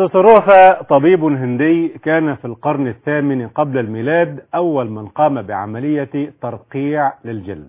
سوسروفا طبيب هندي كان في القرن الثامن قبل الميلاد أول من قام بعملية ترقيع للجلد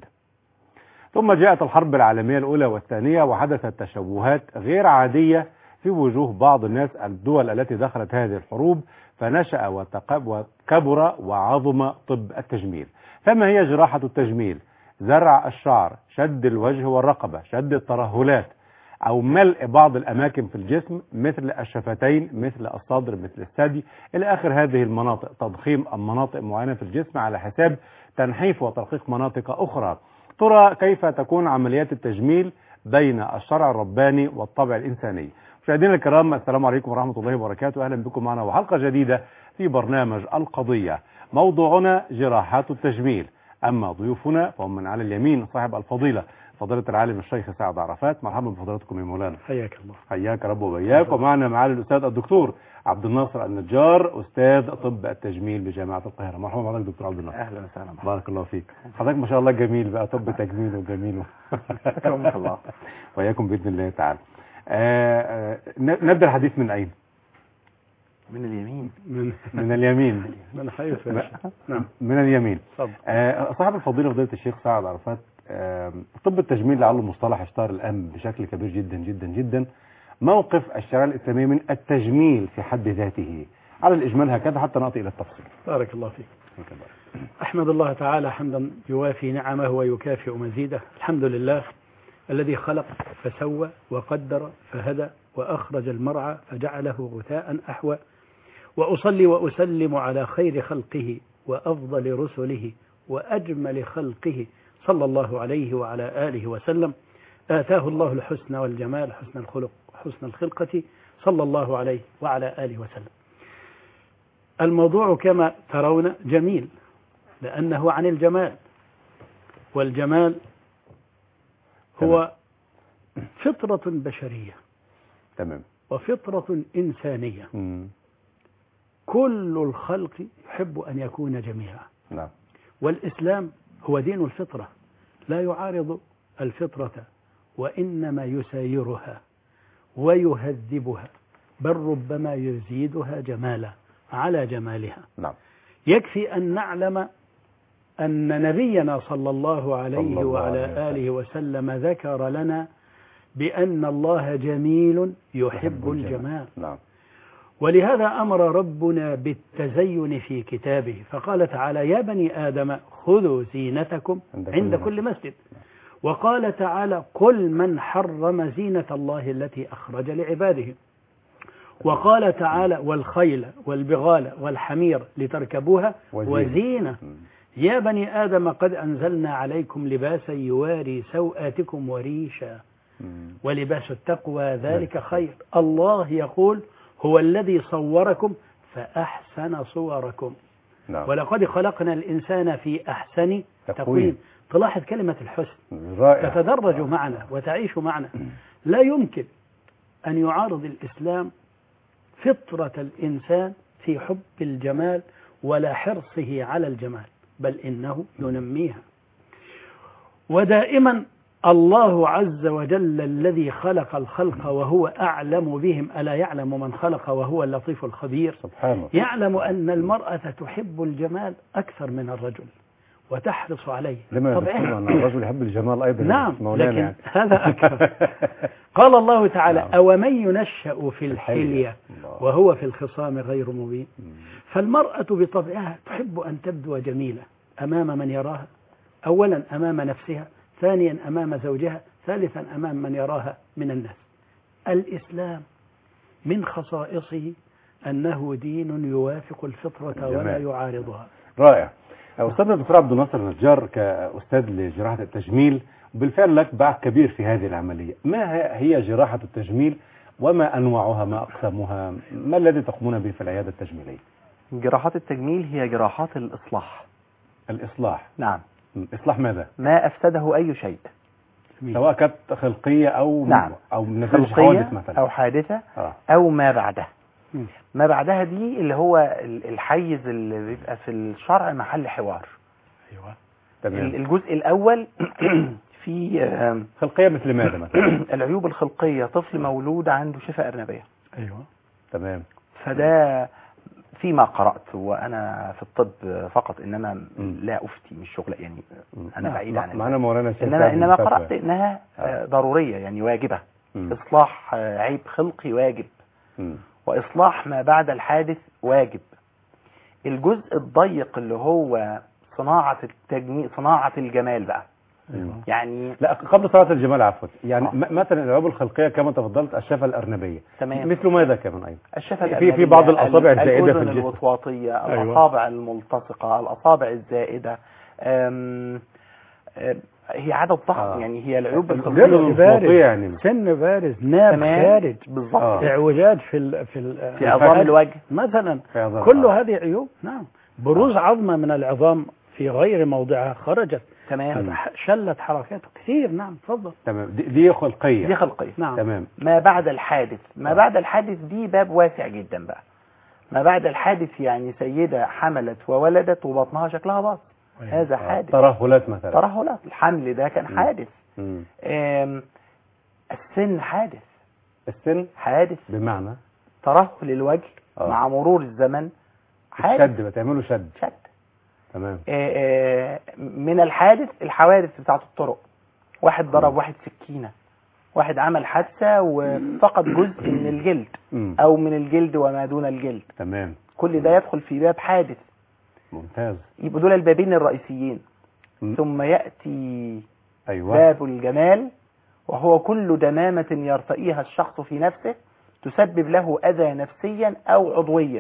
ثم جاءت الحرب العالمية الأولى والثانية وحدثت تشوهات غير عادية في وجوه بعض الناس الدول التي دخلت هذه الحروب فنشأ وتق- وكبر وعظم طب التجميل فما هي جراحة التجميل زرع الشعر شد الوجه والرقبة شد الترهلات أو ملء بعض الأماكن في الجسم مثل الشفتين مثل الصدر مثل الثدي إلى آخر هذه المناطق تضخيم مناطق معينة في الجسم على حساب تنحيف وترقيق مناطق أخرى ترى كيف تكون عمليات التجميل بين الشرع الرباني والطبع الإنساني مشاهدينا الكرام السلام عليكم ورحمة الله وبركاته أهلا بكم معنا وحلقة جديدة في برنامج القضية موضوعنا جراحات التجميل أما ضيوفنا فهم من على اليمين صاحب الفضيلة فضيلة العالم الشيخ سعد عرفات مرحبا بفضيلتكم يا مولانا حياك الله حياك رب وبياك ومعنا معالي الأستاذ الدكتور عبد الناصر النجار أستاذ طب التجميل بجامعة القاهرة مرحبا بحضرتك دكتور عبد الناصر اهلا وسهلا بارك الله فيك حضرتك ما شاء الله جميل بقى طب تجميل وجميل أكرمك الله. وإياكم بإذن الله تعالى آه، آه، ن- نبدأ الحديث من أين؟ من اليمين من من اليمين من حيث م- نعم من اليمين تفضل آه، صاحب الفضيلة فضيلة الشيخ سعد عرفات آه، طب التجميل لعله مصطلح اشتهر الآن بشكل كبير جدا جدا جدا موقف الشريعة الإسلامية من التجميل في حد ذاته على الإجمال هكذا حتى نأتي إلى التفصيل بارك الله فيك أحمد الله تعالى حمدا يوافي نعمه ويكافئ مزيده الحمد لله الذي خلق فسوى وقدر فهدى وأخرج المرعى فجعله غثاء أحوى وأصلي وأسلم على خير خلقه وأفضل رسله وأجمل خلقه صلى الله عليه وعلى آله وسلم آتاه الله الحسن والجمال حسن الخلق حسن الخلقة صلى الله عليه وعلى آله وسلم الموضوع كما ترون جميل لأنه عن الجمال والجمال هو فطرة بشرية تمام وفطرة إنسانية مم. كل الخلق يحب أن يكون جميعا نعم والإسلام هو دين الفطرة لا يعارض الفطرة وإنما يسايرها ويهذبها بل ربما يزيدها جمالا على جمالها نعم يكفي أن نعلم أن نبينا صلى الله عليه صلى الله وعلى عليه وسلم. آله وسلم ذكر لنا بأن الله جميل يحب الجمال نعم ولهذا أمر ربنا بالتزين في كتابه فقال تعالى يا بني آدم خذوا زينتكم عند كل عند مسجد. كل مسجد وقال تعالى قل من حرم زينة الله التي أخرج لعباده وقال تعالى والخيل والبغال والحمير لتركبوها وزينة. وزينة مم. يا بني آدم قد أنزلنا عليكم لباسا يواري سوآتكم وريشا مم. ولباس التقوى ذلك ذلك خير الله يقول هو الذي صوركم فأحسن صوركم نعم ولقد خلقنا الإنسان في أحسن تقويم. تقويم تلاحظ كلمة الحسن رائع تتدرج معنا وتعيش معنا لا يمكن أن يعارض الإسلام فطرة الإنسان في حب الجمال ولا حرصه على الجمال بل إنه ينميها ودائما الله عز وجل الذي خلق الخلق وهو أعلم بهم ألا يعلم من خلق وهو اللطيف الخبير سبحانه يعلم أن المرأة تحب الجمال أكثر من الرجل وتحرص عليه لما طبعاً. يذكرنا أن الرجل يحب الجمال أيضا نعم مولانا لكن يعني. هذا أكثر قال الله تعالى نعم. أومن ينشأ في الحلية الله. وهو في الخصام غير مبين مم. فالمرأة بطبعها تحب أن تبدو جميلة أمام من يراها أولا أمام نفسها ثانيا أمام زوجها ثالثا أمام من يراها من الناس الإسلام من خصائصه أنه دين يوافق الفطرة ولا جمال. يعارضها رائع أستاذنا الدكتور عبد الناصر النجار كأستاذ لجراحة التجميل بالفعل لك باع كبير في هذه العملية ما هي- هي جراحة التجميل وما أنواعها ما أقسامها ما الذي تقومون به في العيادة التجميلية جراحات التجميل هي جراحات الإصلاح الإصلاح نعم م. إصلاح ماذا ما أفسده أي شيء سواء كانت خلقية أو نعم. أو نتائج حوادث خلقية مثلا أو حادثة آه. أو ما بعدها مم. ما بعدها دي اللي هو ال- الحيز اللي بيبقى في الشرع محل حوار أيوة تمام الجزء الأول في آم، خلقية مثل ماذا مثلا العيوب الخلقية طفل مولود عنده شفة أرنبية أيوة تمام فده فيما قرأت وأنا في الطب فقط إنما مم. لا أفتي مش شغل يعني مم. أنا بعيد عن معانا مولانا الشيخ إنما سعد إنما الفتوى. قرأت إنها آه، ضرورية يعني واجبة مم. إصلاح آه، عيب خلقي واجب مم. وإصلاح ما بعد الحادث واجب الجزء الضيق اللي هو صناعة التجميل صناعة الجمال بقى مم. يعني لا قبل صلاة الجمال عفوا يعني آه. م- مثلا العيوب الخلقية كما تفضلت الشفة الأرنبية تمام مثل ماذا كمان أيضا الشفة في- في الأرنبية، بعض الأصابع ال- الزائدة في الأذن الجسم. الوطواطية أيوة. الأصابع الملتصقة الأصابع الزائدة أم أم، هي عدد ضخم آه. يعني هي العيوب الجلد الخلقية الوطواطية يعني سن بارز ناب تمام خارج بالظبط آه. اعوجاج في ال في ال في عظام الوجه مثلا في عظام- كل آه. هذه عيوب نعم بروز عظمة من العظام في غير موضعها خرجت تمام شلت حركاته كثير نعم تفضل تمام دي, دي خلقية دي خلقية نعم تمام ما بعد الحادث ما آه. بعد الحادث دي باب واسع جدا بقى ما بعد الحادث يعني سيدة حملت وولدت وبطنها شكلها باظ هذا آه. حادث ترهلات مثلا ترهلات الحمل ده كان مم. حادث مم. أم، السن حادث السن حادث بمعنى ترهل الوجه آه. مع مرور الزمن حادث شد بتعمله شد شد تمام آه، آه، من الحادث الحوادث بتاعت الطرق واحد ضرب واحد سكينة واحد عمل حادثة وفقد جزء من الجلد مم. أو من الجلد وما دون الجلد تمام كل ده يدخل في باب حادث ممتاز يبقى دول البابين الرئيسيين مم. ثم يأتي أيوة باب الجمال وهو كل دمامة يرتئيها الشخص في نفسه تسبب له أذى نفسيا أو عضويا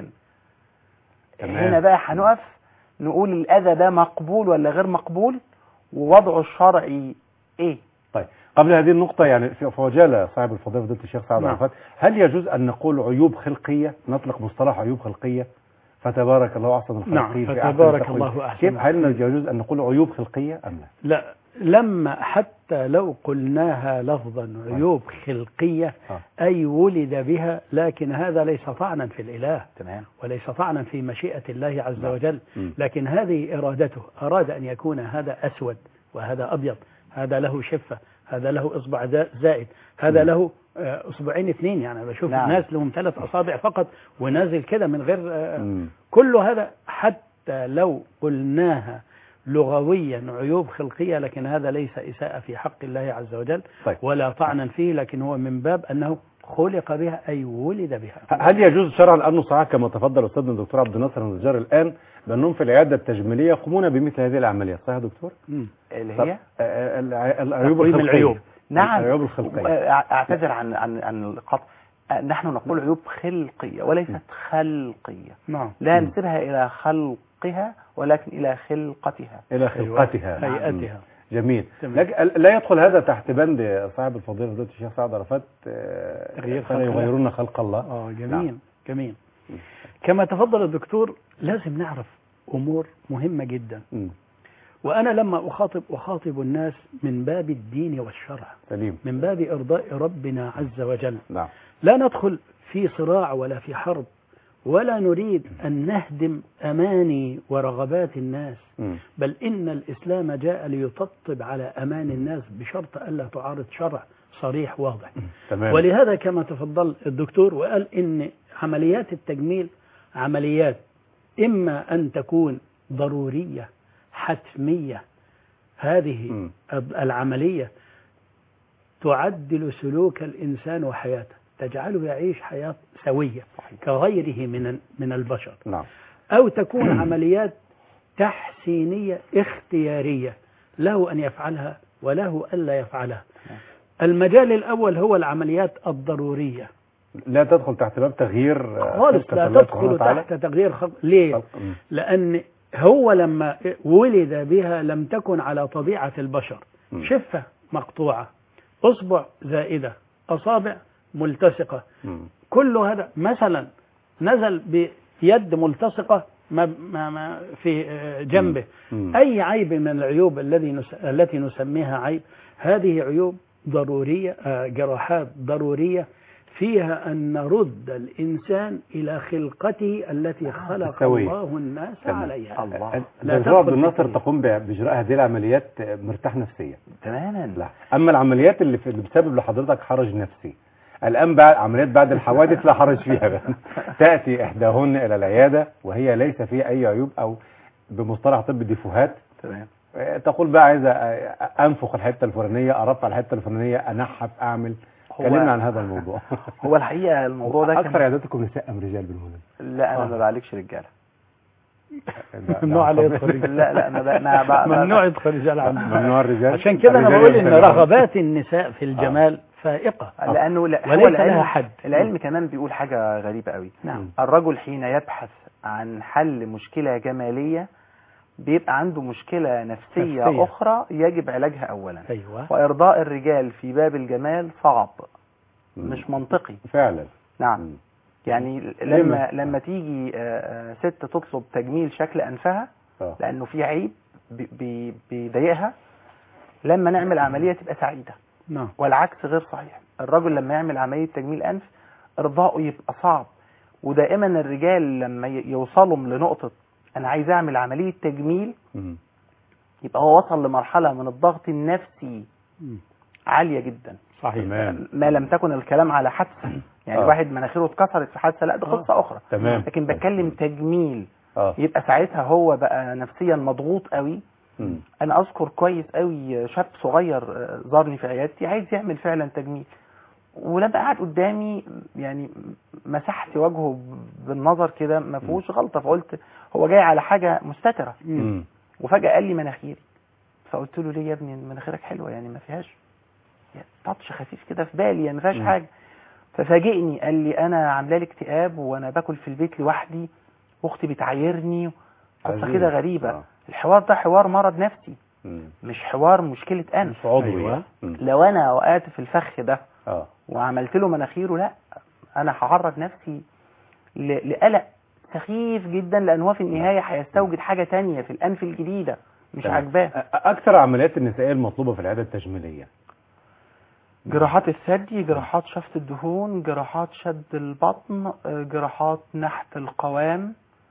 تمام. هنا بقى هنقف نقول الأذى ده مقبول ولا غير مقبول ووضعه الشرعي إيه طيب قبل هذه النقطة يعني في في عجالة صاحب الفضيلة فضيلة الشيخ سعد نعم. عرفات هل يجوز أن نقول عيوب خلقية نطلق مصطلح عيوب خلقية فتبارك الله أحسن الخالقين نعم، في أحسن فتبارك تقويم. الله أحسن كيف هل الخالقين. يجوز أن نقول عيوب خلقية أم لا؟ لا لما حتى لو قلناها لفظا عيوب خلقية آه. أي ولد بها لكن هذا ليس طعنا في الإله تمام وليس طعنا في مشيئة الله عز نعم. وجل مم. لكن هذه إرادته أراد أن يكون هذا أسود وهذا أبيض هذا له شفة هذا له إصبع زا- زائد هذا مم. له آه، إصبعين اثنين يعني أنا بشوف نعم. الناس لهم ثلاث أصابع فقط ونازل كده من غير آه، مم. كل هذا حتى لو قلناها لغويا عيوب خلقية لكن هذا ليس إساءة في حق الله عز وجل طيب ولا طعنا فيه لكن هو من باب أنه خلق بها أي ولد بها هل يجوز شرعا أن نصحح كما تفضل أستاذنا الدكتور عبد الناصر النجار الآن بأنهم في العيادة التجميلية يقومون بمثل هذه العمليات صحيح يا دكتور؟ مم. اللي طب، هي آه، آه، الع- العيوب تقويم الخلقية العيوب. نعم العيوب الخلقية أع- اعتذر عن عن عن القطع أه، نحن نقول عيوب خلقية وليست خلقية نعم لا مم. ننسبها إلى خلقها ولكن إلى خلقتها إلى خلقتها أيوة. هيئتها جميل تمام. لكن لا يدخل هذا تحت بند صاحب الفضيلة فضيلة الشيخ سعد عرفات آه، تغيير فلا خلق الله. يغيرون خلق الله اه جميل نعم. جميل كما تفضل الدكتور لازم نعرف أمور مهمة جدا مم. وأنا لما أخاطب أخاطب الناس من باب الدين والشرع سليم من باب إرضاء ربنا عز وجل نعم لا ندخل في صراع ولا في حرب ولا نريد أن نهدم أماني ورغبات الناس مم. بل إن الإسلام جاء ليطبطب على أمان الناس بشرط ألا تعارض شرع صريح واضح تمام ولهذا كما تفضل الدكتور وقال إن عمليات التجميل عمليات إما أن تكون ضرورية حتمية هذه مم. العملية تعدل سلوك الإنسان وحياته تجعله يعيش حياة سوية كغيره من من البشر نعم أو تكون عمليات تحسينية اختيارية له أن يفعلها وله ألا يفعلها المجال الأول هو العمليات الضرورية لا تدخل تحت باب تغيير آه، خالص خلقة لا الله سبحانه تدخل وتعالى. تحت تغيير خلق ليه؟ خلق- مم. لأن هو لما ولد بها لم تكن على طبيعة البشر مم. شفة مقطوعة أصبع زائدة أصابع ملتصقة مم. كل هذا مثلا نزل بيد ملتصقة ما ما ما في آه، جنبه مم. أي عيب من العيوب الذي نس... التي نسميها عيب هذه عيوب ضرورية آه، جراحات ضرورية فيها أن نرد الإنسان إلى خلقته التي خلق السوية. الله الناس تمام. عليها الله لا لا الدكتور عبد تدخل في الناصر التغيير. تقوم ب- بإجراء هذه العمليات آه، مرتاح نفسيا تماما لا أما العمليات اللي, في اللي بتسبب لحضرتك حرج نفسي الآن بعد عمليات بعد الحوادث لا حرج فيها بقى. تأتي إحداهن إلى العيادة وهي ليس فيها أي عيوب أو بمصطلح طب ديفوهات تمام آه، تقول بقى عايزة آه، أنفخ الحتة الفلانية أرفع الحتة الفلانية أنحف أعمل كلمنا عن هذا الموضوع هو الحقيقه الموضوع ده أكثر كان عياداتكم نساء أم رجال بالمناسبة؟ لا انا ما بعالجش رجاله لا- ممنوع لا، عليه طب- يدخل لا لا ما ب- ما ب- ما- ممنوع يدخل رجال عنده ممنوع الرجال عشان كده انا الرجال بقول ان يستمعون. رغبات النساء في الجمال فائقة لانه لا هو وليس لها العلم حد العلم كمان بيقول حاجه غريبه قوي نعم الرجل حين يبحث عن حل مشكله جماليه بيبقى عنده مشكله نفسيه, نفسية. اخرى يجب علاجها اولا ايوه وارضاء الرجال في باب الجمال صعب مم. مش منطقي فعلا نعم مم. يعني لما؟ لما لما تيجي آه، آه، ست تطلب تجميل شكل انفها آه. لانه في عيب بي- بي- بيضايقها لما نعمل عمليه تبقى سعيده نعم والعكس غير صحيح الرجل لما يعمل عمليه تجميل انف ارضائه يبقى صعب ودائما الرجال لما ي- يوصلوا لنقطه انا عايز اعمل عمليه تجميل مم. يبقى هو وصل لمرحله من الضغط النفسي مم. عاليه جدا صحيح تمام ما لم تكن الكلام على حادثه يعني آه. واحد مناخيره اتكسرت في حادثه لا ده قصه اخرى تمام لكن بتكلم تجميل اه يبقى ساعتها هو بقى نفسيا مضغوط قوي مم. انا اذكر كويس قوي شاب صغير آه، زارني في عيادتي عايز يعمل فعلا تجميل ولما قعد قدامي يعني مسحت وجهه بالنظر كده ما فيهوش غلطه فقلت هو جاي على حاجه مستتره مم. وفجاه قال لي مناخيري فقلت له ليه يا ابني مناخيرك حلوه يعني ما فيهاش يعني تاتش خفيف كده في بالي يعني ما فيهاش مم. حاجه ففاجئني قال لي انا عامله لي اكتئاب وانا باكل في البيت لوحدي واختي بتعايرني قصه عجيب. كده غريبه آه. الحوار ده حوار مرض نفسي مم. مش حوار مشكله انف مش عضوي أيوة. يعني. مم. لو انا وقعت في الفخ ده اه وعملت له مناخيره لا انا هعرض نفسي ل- لقلق سخيف جدا لان هو في النهايه هيستوجد حاجه تانية في الانف الجديده مش تمام. عاجباه أ- اكثر عمليات النسائيه المطلوبه في العياده التجميليه جراحات الثدي جراحات شفط الدهون جراحات شد البطن آه، جراحات نحت القوام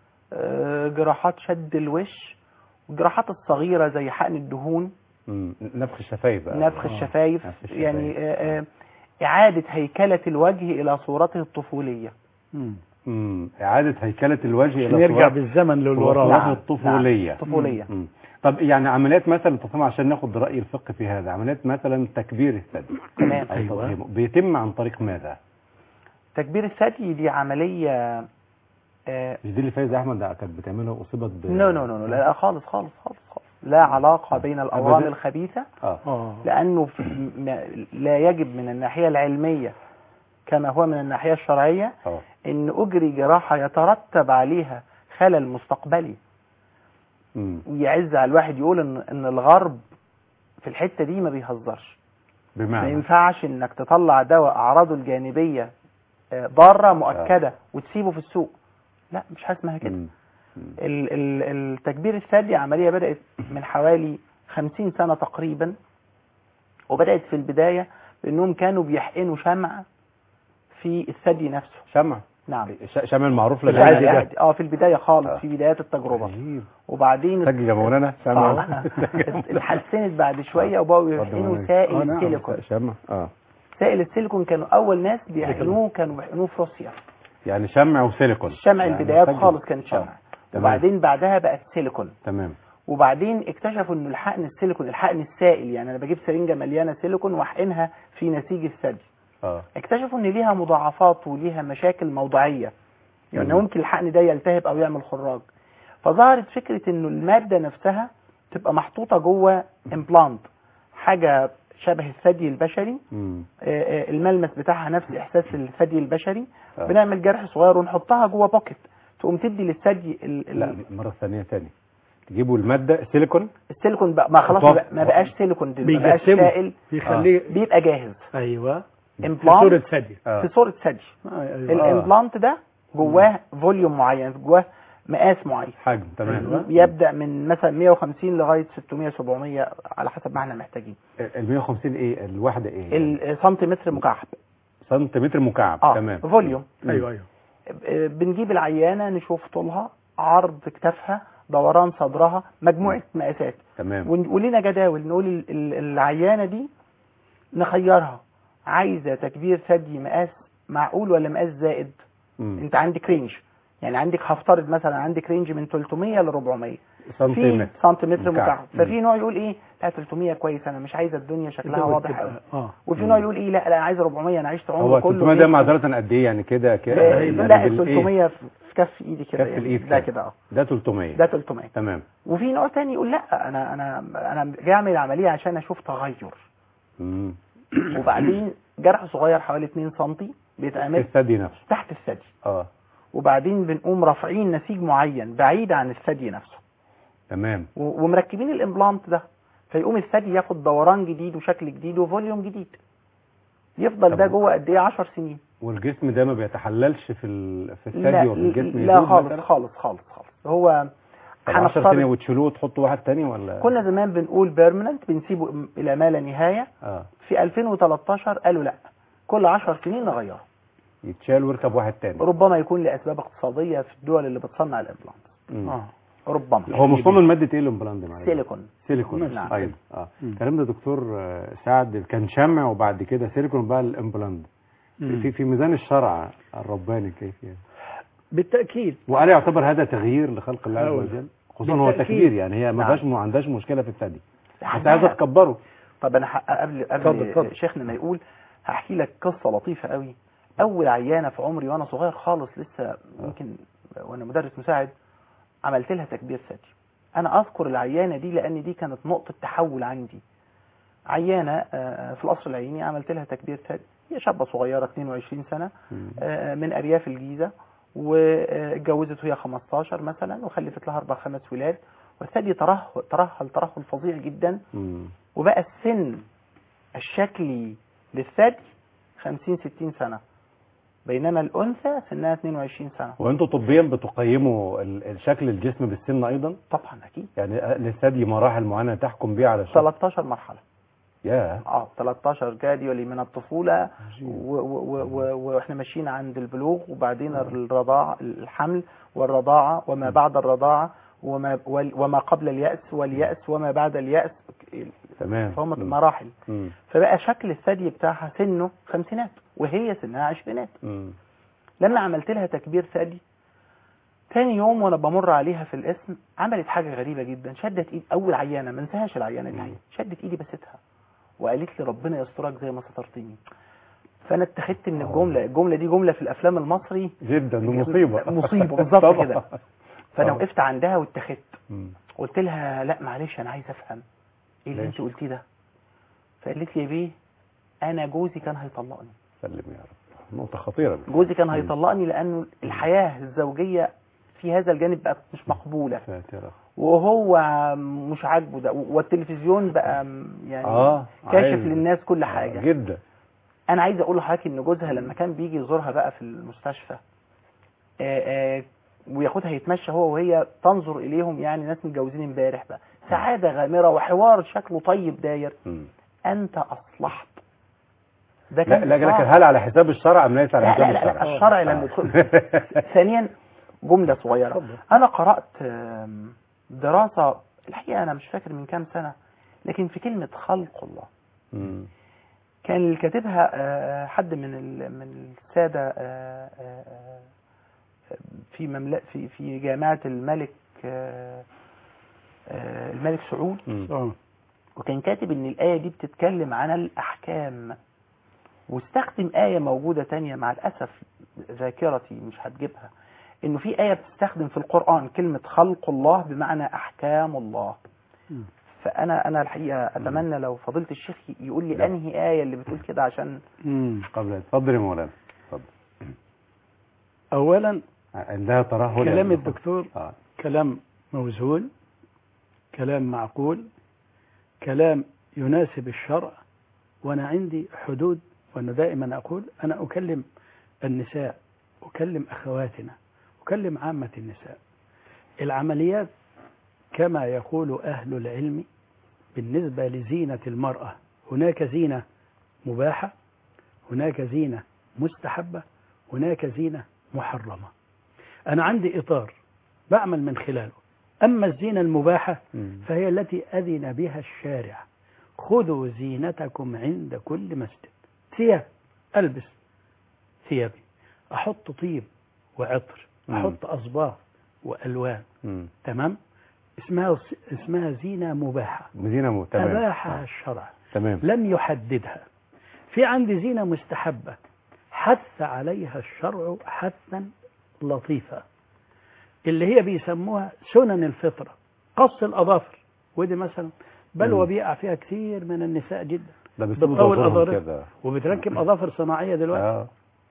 آه، جراحات شد الوش الجراحات الصغيرة زي حقن الدهون مم. نفخ الشفايف بقى نفخ آه. الشفايف نفخ الشفايف. يعني آه، آه، إعادة هيكلة الوجه إلى صورته الطفولية مم. مم. اعاده هيكله الوجه الى نرجع صورته بالزمن للوراء نعم. الطفوليه طفولية مم. طب يعني عمليات مثلا تصميم عشان ناخد راي الفقه في هذا عمليات مثلا تكبير الثدي تمام او أيوة. تضخيمه بيتم عن طريق ماذا؟ تكبير الثدي دي عملية آه، مش دي اللي فايز احمد كانت بتعملها واصيبت ب نو نو نو نو، لا خالص خالص خالص خالص لا علاقة بين الأورام أبداً. الخبيثة اه اه لأنه في م- لا يجب من الناحية العلمية كما هو من الناحية الشرعية اه أن أجري جراحة يترتب عليها خلل مستقبلي مم. ويعز على الواحد يقول إن, إن الغرب في الحتة دي ما بيهزرش ما بمعنى ينفعش إنك تطلع دواء أعراضه الجانبية آه، ضارة مؤكدة وتسيبه في السوق لا مش حاجة اسمها كده مم. مم. ال- ال- التكبير الثدي عملية بدأت من حوالي خمسين سنة تقريبا وبدأت في البداية بأنهم كانوا بيحقنوا شمع في الثدي نفسه شمع نعم ش- شمع المعروف في للعادي البداية- ده اه في البداية خالص آه. في بدايات التجربة عجيب وبعدين سجل يا مولانا شمع آه. اتحسنت بعد شوية وبقوا يحقنوا سائل آه، نعم. السيليكون شمع اه سائل السيليكون كانوا أول ناس بيحقنوه كانوا بيحقنوه في روسيا يعني شمع وسيليكون الشمع يعني البدايات سجل. خالص كانت شمع آه. تمام. وبعدين بعدها بقت سيليكون تمام وبعدين اكتشفوا ان الحقن السيليكون الحقن السائل يعني انا بجيب سرنجه مليانه سيليكون واحقنها في نسيج الثدي اه اكتشفوا ان ليها مضاعفات وليها مشاكل موضعيه يعني مم. ممكن الحقن ده يلتهب او يعمل خراج فظهرت فكره انه الماده نفسها تبقى محطوطه جوه امبلانت حاجه شبه الثدي البشري مم. آه، آه، الملمس بتاعها نفس احساس الثدي البشري آه. بنعمل جرح صغير ونحطها جوه بوكيت تقوم تدي للثدي ال- ال- لا مرة ثانية ثاني تجيبوا المادة سيليكون السيليكون بقى ما خلاص حطها- ما بقى- ما بقاش سيليكون دلوقتي ما بقاش بيجسمه سائل بيخليه بيبقى جاهز ايوه في امبلانت صورة ثدي آه. في صورة ثدي آه، أيوة. الامبلانت ده جواه فوليوم معين جواه مقاس معين حجم تمام أيوة. يبدا من مثلا 150 لغايه 600 700 على حسب ما احنا محتاجين ال 150 ايه الواحدة ايه السنتيمتر مكعب سنتيمتر مكعب اه تمام فوليوم ايوه ايوه آه، بنجيب العيانه نشوف طولها عرض كتافها دوران صدرها مجموعه مقاسات تمام ون- ولينا جداول نقول ال- ال- العيانه دي نخيرها عايزه تكبير ثدي مقاس معقول ولا مقاس زائد مم. انت عندك رينج يعني عندك هفترض مثلا عندك رينج من 300 ل 400 في سنتيمتر سنتيمتر مكعب. مكعب ففي نوع يقول ايه لا 300 كويس انا مش عايزه الدنيا شكلها تبقى- واضح قوي اه وفي مم. نوع يقول ايه لا لا انا عايز 400 انا عشت هو عمري كله 300 ده إيه؟ معذرة قد ايه يعني كده كده آه، يعني لا بالإيه؟ 300 في كف ايدي كده كف يعني. الإيد ده كده. كده اه ده 300 ده 300 تمام وفي نوع تاني يقول لا انا انا انا جاي اعمل عمليه عشان اشوف تغير مم. وبعدين جرح صغير حوالي 2 سم في بيتعمل الثدي نفسه تحت الثدي اه وبعدين بنقوم رافعين نسيج معين بعيد عن الثدي نفسه تمام و- ومركبين الامبلانت ده فيقوم الثدي ياخد دوران جديد وشكل جديد وفوليوم جديد يفضل طب ده جوه قد ايه 10 سنين والجسم ده ما بيتحللش في ال... في لا الثدي وفي الجسم لا يدوب خالص مثلاً؟ خالص خالص خالص هو طب 10 هنفترض- سنين وتشيلوه وتحطوا واحد تاني ولا كنا زمان بنقول بيرمننت بنسيبه م- الى ما لا نهايه اه في 2013 قالوا لا كل 10 سنين نغيره يتشال ويركب واحد تاني ربما يكون لاسباب اقتصاديه في الدول اللي بتصنع الامبلانت مم. اه ربما هو مصمم مادة ايه الامبلاند معلش؟ سيليكون سيليكون نعم. ايوه اه مم. الكلام ده دكتور آه، سعد كان شمع وبعد كده سيليكون بقى الامبلاند مم. في في ميزان الشرع الرباني كيف يعني بالتأكيد وهل يعتبر هذا تغيير لخلق الله عز أوي. وجل خصوصا هو بالتأكيد. تكبير يعني هي ما نعم. فيهاش ما عندهاش مشكله في الثدي بس عندها- عايزه تكبره طب انا ح- قبل اتفضل، قبل اتفضل. شيخنا ما يقول هحكي لك قصه لطيفه قوي اول عيانه في عمري وانا صغير خالص لسه يمكن وانا مدرس مساعد عملت لها تكبير ثدي انا اذكر العيانه دي لان دي كانت نقطه تحول عندي عيانه آه، في القصر العيني عملت لها تكبير ثدي هي شابه صغيره 22 سنه مم. آه، من ارياف الجيزه واتجوزت وهي 15 مثلا وخلفت لها اربع خمس ولاد والثدي ترهل ترهل ترهل فظيع جدا مم. وبقى السن الشكلي للثدي 50 60 سنة بينما الأنثى سنها 22 سنة وانتوا طبيا بتقيموا ال- الشكل الجسم بالسن ايضا طبعا أكيد يعني للثدي مراحل معينه تحكم بيها على الشكل 13 مرحلة يا اه 13 جاديولي من الطفولة و- و- و- و- واحنا ماشيين عند البلوغ وبعدين الرضاعة الحمل والرضاعة وما بعد الرضاعة وما وال- وما قبل اليأس واليأس وما بعد اليأس تمام فهم مم. مراحل مم. فبقى شكل الثدي بتاعها سنه خمسينات وهي سنها عشرينات مم. لما عملت لها تكبير ثدي تاني يوم وانا بمر عليها في القسم عملت حاجه غريبه جدا شدت ايد اول عيانه ما انساهاش العيانه دي مم. شدت ايدي بستها وقالت لي ربنا يسترك زي ما سترتني فانا اتخذت من الجمله الجمله دي جمله في الافلام المصري جدا دي مصيبه مصيبة بالظبط طبعا. كده. فانا طبعا. وقفت عندها واتخذت مم. قلت لها لا معلش انا عايز افهم ايه اللي ليش؟ انت قلتيه ده فقالت لي يا بيه انا جوزي كان هيطلقني سلم يا رب نقطه خطيره جوزي كان مم. هيطلقني لانه الحياه الزوجيه في هذا الجانب بقت مش مقبوله ساتر وهو مش عاجبه ده والتلفزيون بقى يعني اه كاشف عايز- للناس كل آه، حاجه جدا انا عايز اقول لحضرتك ان جوزها لما كان بيجي يزورها بقى في المستشفى آه، آه، وياخدها يتمشى هو وهي تنظر اليهم يعني ناس متجوزين امبارح بقى سعاده غامره وحوار شكله طيب داير مم. انت اصلحت ده لا لا لكن إصلاح. هل على حساب الشرع ام ليس على لا حساب لا لا, الشرع لا الشرع لما يدخل ثانيا جملة صغيرة اتفضل. أنا قرأت آم، دراسة الحقيقة أنا مش فاكر من كام سنة لكن في كلمة خلق الله مم. كان اللي كاتبها آه، حد من ال- من السادة آه، آه، آه، في مملكة في في جامعة الملك آه، آه، الملك سعود مم. اه وكان كاتب ان الآية دي بتتكلم عن الأحكام واستخدم آية موجودة تانية مع الأسف ذاكرتي مش هتجيبها انه في آية بتستخدم في القرآن كلمة خلق الله بمعنى أحكام الله مم. فأنا أنا الحقيقة أتمنى لو فضيلة الشيخ يقول لي لا. أنهي آية اللي بتقول كده عشان مم. قبل اتفضل يا مولانا اتفضل اولا عندها ترهل كلام يعني. الدكتور اه كلام موزون كلام معقول كلام يناسب الشرع وانا عندي حدود وانا دائما اقول انا اكلم النساء اكلم اخواتنا اكلم عامه النساء العمليات كما يقول اهل العلم بالنسبه لزينه المراه هناك زينه مباحه هناك زينه مستحبه هناك زينه محرمه انا عندي اطار بعمل من خلاله أما الزينة المباحة مم. فهي التي أذن بها الشارع خذوا زينتكم عند كل مسجد ثياب البس ثيابي احط طيب وعطر مم. احط اصباغ والوان مم. تمام اسمها اسمها زينه مباحه زينة م- تمام اباحها آه. الشرع تمام لم يحددها في عندي زينه مستحبه حث عليها الشرع حثا لطيفا اللي هي بيسموها سنن الفطره قص الاظافر ودي مثلا بل مم. وبيقع فيها كثير من النساء جدا ده بيسيبوا بتطول ظهورهم أظهرها. كده وبتركب اظافر صناعيه دلوقتي اه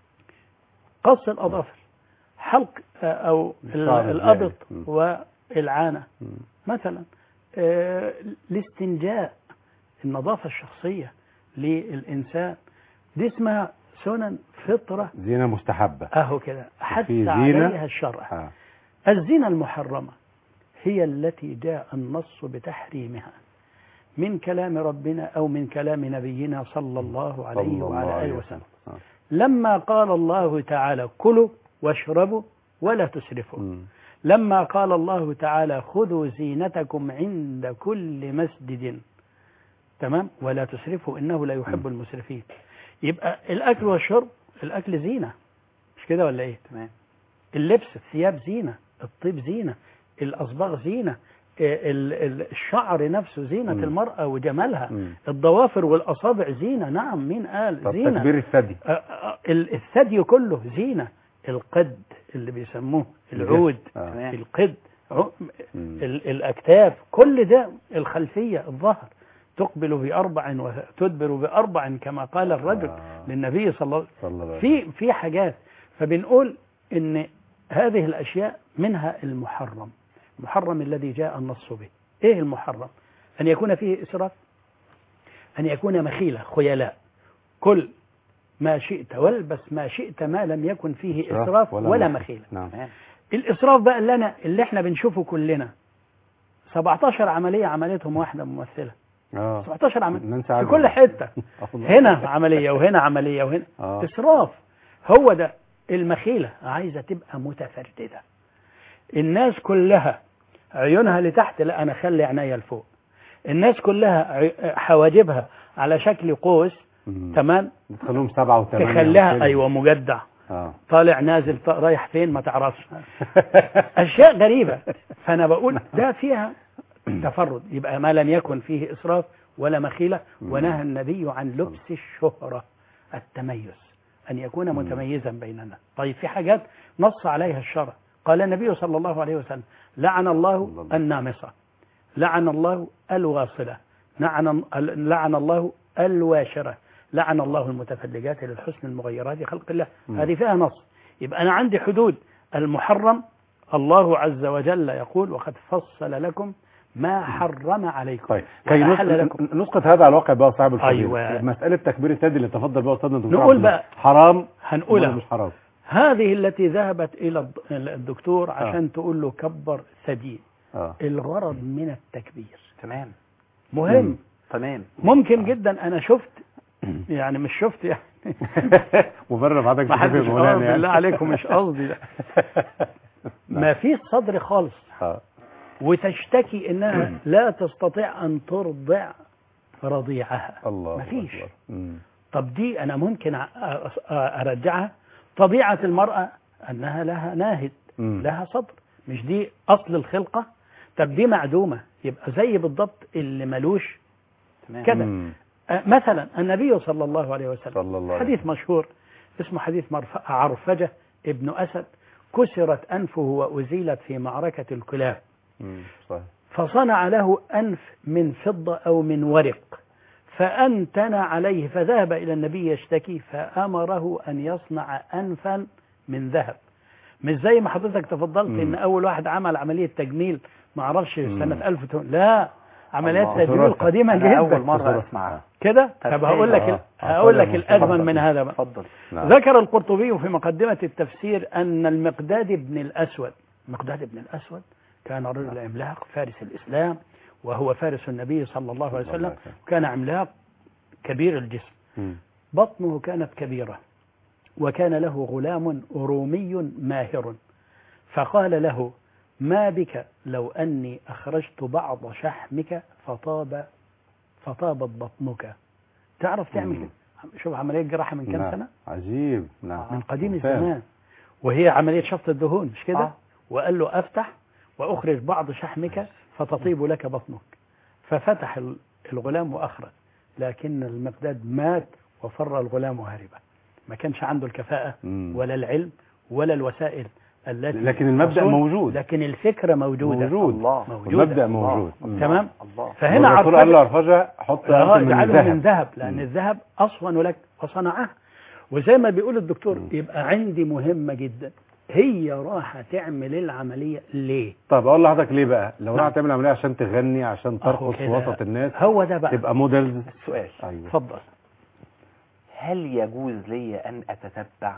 قص الأظافر حلق آه، أو ال- الشعر الأبط الزائد. والعانة مم. مثلا آه، الاستنجاء النظافة الشخصية للإنسان دي اسمها سنن فطرة زينة مستحبة أهو كده حث في زينة. عليها الشرع آه. الزينة المحرمة هي التي جاء النص بتحريمها من كلام ربنا أو من كلام نبينا صلى الله عليه صلى الله وعلى عليه آله وسلم آه. لما قال الله تعالى كلوا واشربوا ولا تسرفوا مم. لما قال الله تعالى خذوا زينتكم عند كل مسجد تمام ولا تسرفوا انه لا يحب المسرفين يبقى الاكل والشرب الاكل زينه مش كده ولا ايه تمام اللبس الثياب زينه الطيب زينه الاصباغ زينه ال- ال- الشعر نفسه زينه مم. المراه وجمالها مم. الضوافر والاصابع زينه نعم مين قال طب زينه تكبير الثدي آه، آه، ال- الثدي كله زينة القد اللي بيسموه العود آه. تمام القد عو- مم. ال- الأكتاف كل ده الخلفية الظهر تقبل بأربع وتدبر بأربع كما قال الرجل آه. للنبي صلى الله عليه صلى الله عليه في في حاجات فبنقول ان هذه الاشياء منها المحرم المحرم الذي جاء النص به ايه المحرم ان يكون فيه اسراف ان يكون مخيله خيلاء كل ما شئت والبس ما شئت ما لم يكن فيه إسراف اسراف ولا ولا, مخيلة. مخيله نعم تمام الاسراف بقى اللي انا اللي احنا بنشوفه كلنا 17 عمليه عملتهم واحده ممثله اه 17 عمليه ننسى في عجب. كل حته الله. هنا عملية وهنا عملية وهنا آه. إسراف هو ده المخيلة عايزة تبقى متفرددة الناس كلها عيونها لتحت لا أنا خلي عينيا لفوق الناس كلها عي- حواجبها على شكل قوس مم. تمام بتخليهم سبعة وثمانية تخليها وكده. أيوة مجدع اه طالع نازل ط- رايح فين ما تعرفش أشياء غريبة فأنا بقول ده فيها تفرد يبقى ما لم يكن فيه إسراف ولا مخيلة ونهى النبي عن لبس الشهرة التميز أن يكون مم. متميزا بيننا طيب في حاجات نص عليها الشرع قال النبي صلى الله عليه وسلم لعن الله الله. النامصة لعن الله الواصلة لعن, لعن الله الواشرة لعن الله المتفلجات للحسن المغيرات خلق الله مم. هذه فيها نص يبقى أنا عندي حدود المحرم الله عز وجل يقول وقد فصل لكم ما حرم عليكم طيب كي وأحل نسقط, لكم نسقط هذا على الواقع بقى صاحب الفضيلة أيوة. مسألة تكبير الثدي اللي تفضل بقى أستاذنا الدكتور نقول عبد الله. بقى. حرام ولا هنقولها مش حرام هذه التي ذهبت إلى الد- الدكتور عشان تقول له كبر ثدي اه الغرض من التكبير تمام مهم مم. تمام ممكن جدا أنا شفت يعني مش شفت يعني مبرر حضرتك ما تشوف حدش يا مولانا آه، يعني. بالله عليكم مش قصدي ده. ما فيش صدر خالص آه. وتشتكي انها لا تستطيع ان ترضع رضيعها الله مفيش. أكبر. مم. طب دي انا ممكن أ- أ- ارجعها طبيعه المراه انها لها ناهد مم. لها صدر مش دي اصل الخلقه طب دي معدومه يبقى زي بالضبط اللي ملوش تمام كده. مم. أه، مثلا النبي صلى الله عليه وسلم صلى الله عليه حديث مشهور اسمه حديث مرف- عرفجة ابن أسد كسرت أنفه وأزيلت في معركة الكلاب مم. صحيح فصنع له أنف من فضة أو من ورق فأنتن عليه فذهب إلى النبي يشتكي فأمره أن يصنع أنفا من ذهب مش زي ما حضرتك تفضلت مم. إن أول واحد عمل عملية تجميل ما اعرفش مم. سنة 1000 وتم- لا عمليات الله. تجميل قديمة أنا جدا أول مرة تصرف. أسمعها كده طب طب هقول لك آه. ال- هقول لك آه. الأجمل من هذا بقى اتفضل نعم. ذكر القرطبي في مقدمة التفسير أن المقداد بن الأسود مقداد بن الأسود كان رجل عملاق فارس الإسلام وهو فارس النبي صلى الله عليه صلى الله وسلم عليه وسلم. كان عملاق كبير الجسم مم. بطنه كانت كبيرة وكان له غلام رومي ماهر فقال له ما بك لو أني أخرجت بعض شحمك فطاب فطابت بطنك تعرف تعمل مم. كده شوف عمليه جراحه من كام نعم. سنه عجيب نعم من قديم ممتاز. الزمان وهي عمليه شفط الدهون مش كده آه. وقال له افتح واخرج بعض شحمك فتطيب لك بطنك ففتح ال- الغلام واخرج لكن المقداد مات وفر الغلام هاربا ما كانش عنده الكفاءه مم. ولا العلم ولا الوسائل التي لكن المبدأ تصون، موجود. لكن الفكره موجوده موجود الله موجودة. المبدأ موجود الله. تمام الله فهنا والرسول قال له عرفت عرفجة حط آه، أنت من اجعله من ذهب ذهب لان مم. الذهب اصون لك وصنعه وزي ما بيقول الدكتور مم. يبقى عندي مهمه جدا هي راحه تعمل العمليه ليه؟ طب اقول لحضرتك ليه بقى لو نعم. راح تعمل عمليه عشان تغني عشان أهو ترقص في كده. وسط الناس هو ده بقى تبقى موديلز السؤال ايوه اتفضل هل يجوز لي أن أتتبع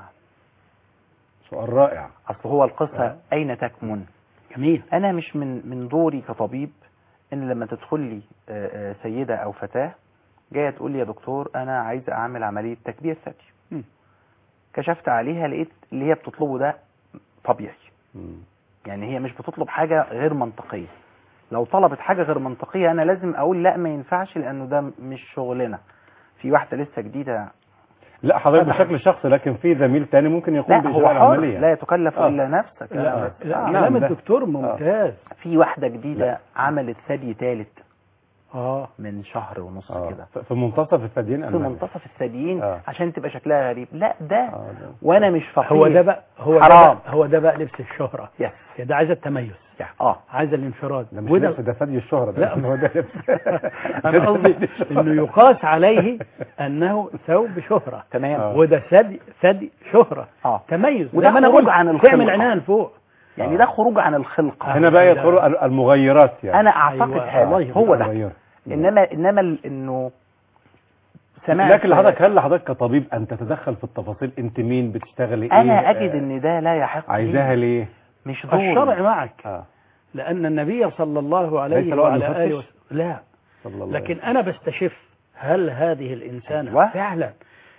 سؤال رائع أصل هو القصة آه. أين تكمن جميل أنا مش من من دوري كطبيب إن لما تدخل لي آه، آه، سيدة أو فتاة جاية تقول لي يا دكتور أنا عايزة أعمل عملية تكبير ثدي مم. كشفت عليها لقيت اللي هي بتطلبه ده طبيعي مم. يعني هي مش بتطلب حاجة غير منطقية لو طلبت حاجة غير منطقية أنا لازم أقول لا ما ينفعش لأنه ده مش شغلنا في واحدة لسه جديدة لا حضرتك طبعا. بشكل شخصي لكن في زميل تاني ممكن يقوم لا هو بإجراء حر العملية لا يتكلف آه. إلا نفسك لا, لا, لا نعم، كلام ده- الدكتور ممتاز في واحدة جديدة لا. عملت ثدي ثالث اه من شهر ونص آه. كده ف- في منتصف الثديين في ألمانيا. منتصف الثديين آه. عشان تبقى شكلها غريب لا ده آه، ده. وانا مش فقير هو ده بقى هو ده حرام. بقى هو ده بقى لبس الشهره يس هي ده عايزه التميز اه عايزه الانفراد ده مش وده لبس ده ثدي الشهرة ده لا. هو ده لبس انا قصدي انه يقاس عليه انه ثوب شهره تمام آه. وده ثدي ثدي شهره اه تميز وده زي ما انا خروج قلت عن الخلقة. تعمل عينها لفوق يعني آه. ده خروج عن الخلقة هنا بقى يدخلوا المغيرات يعني انا اعتقد أيوة، هذا الله هو ده المغيرات. انما انما ال- انه سمعت لكن حضرتك هل لحضرتك كطبيب ان تتدخل في التفاصيل انت مين بتشتغلي ايه انا اجد آه، ان ده لا يحق لي. عايزاها ليه مش دوري الشرع معك اه لان النبي صلى الله ليس عليه له أن وعلى يفتش؟ اله وسلم لا صلى الله عليه لكن وسلم. انا بستشف هل هذه الانسانه أيوة. فعلا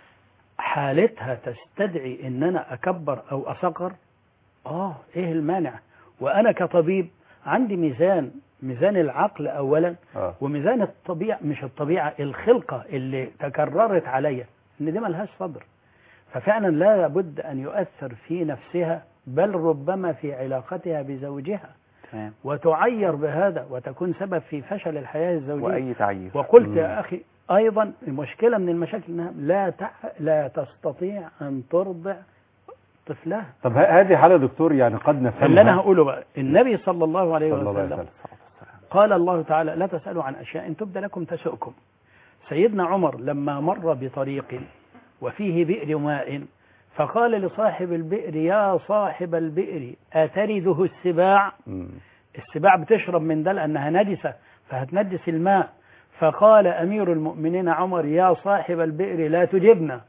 حالتها تستدعي ان انا اكبر او اصغر اه ايه المانع وانا كطبيب عندي ميزان ميزان العقل اولا اه وميزان الطبيعه مش الطبيعه الخلقه اللي تكررت عليا ان دي ملهاش صدر ففعلا لا بد ان يؤثر في نفسها بل ربما في علاقتها بزوجها تمام وتعير بهذا وتكون سبب في فشل الحياه الزوجيه واي تعيير وقلت مم. يا أخي أيضا المشكلة من المشاكل أنها لا تع... لا تستطيع أن ترضع طفلها طب ه- هذه حاله دكتور يعني قد نفهمها اللي أنا هقوله بقى النبي صلى الله عليه صلى الله عليه وسلم وسلم قال الله تعالى لا تسألوا عن أشياء إن تبد لكم تسؤكم سيدنا عمر لما مر بطريق وفيه بئر ماء فقال لصاحب البئر يا صاحب البئر أترده السباع مم. السباع بتشرب من ده لأنها نجسة فهتنجس الماء فقال أمير المؤمنين عمر يا صاحب البئر لا تجبنا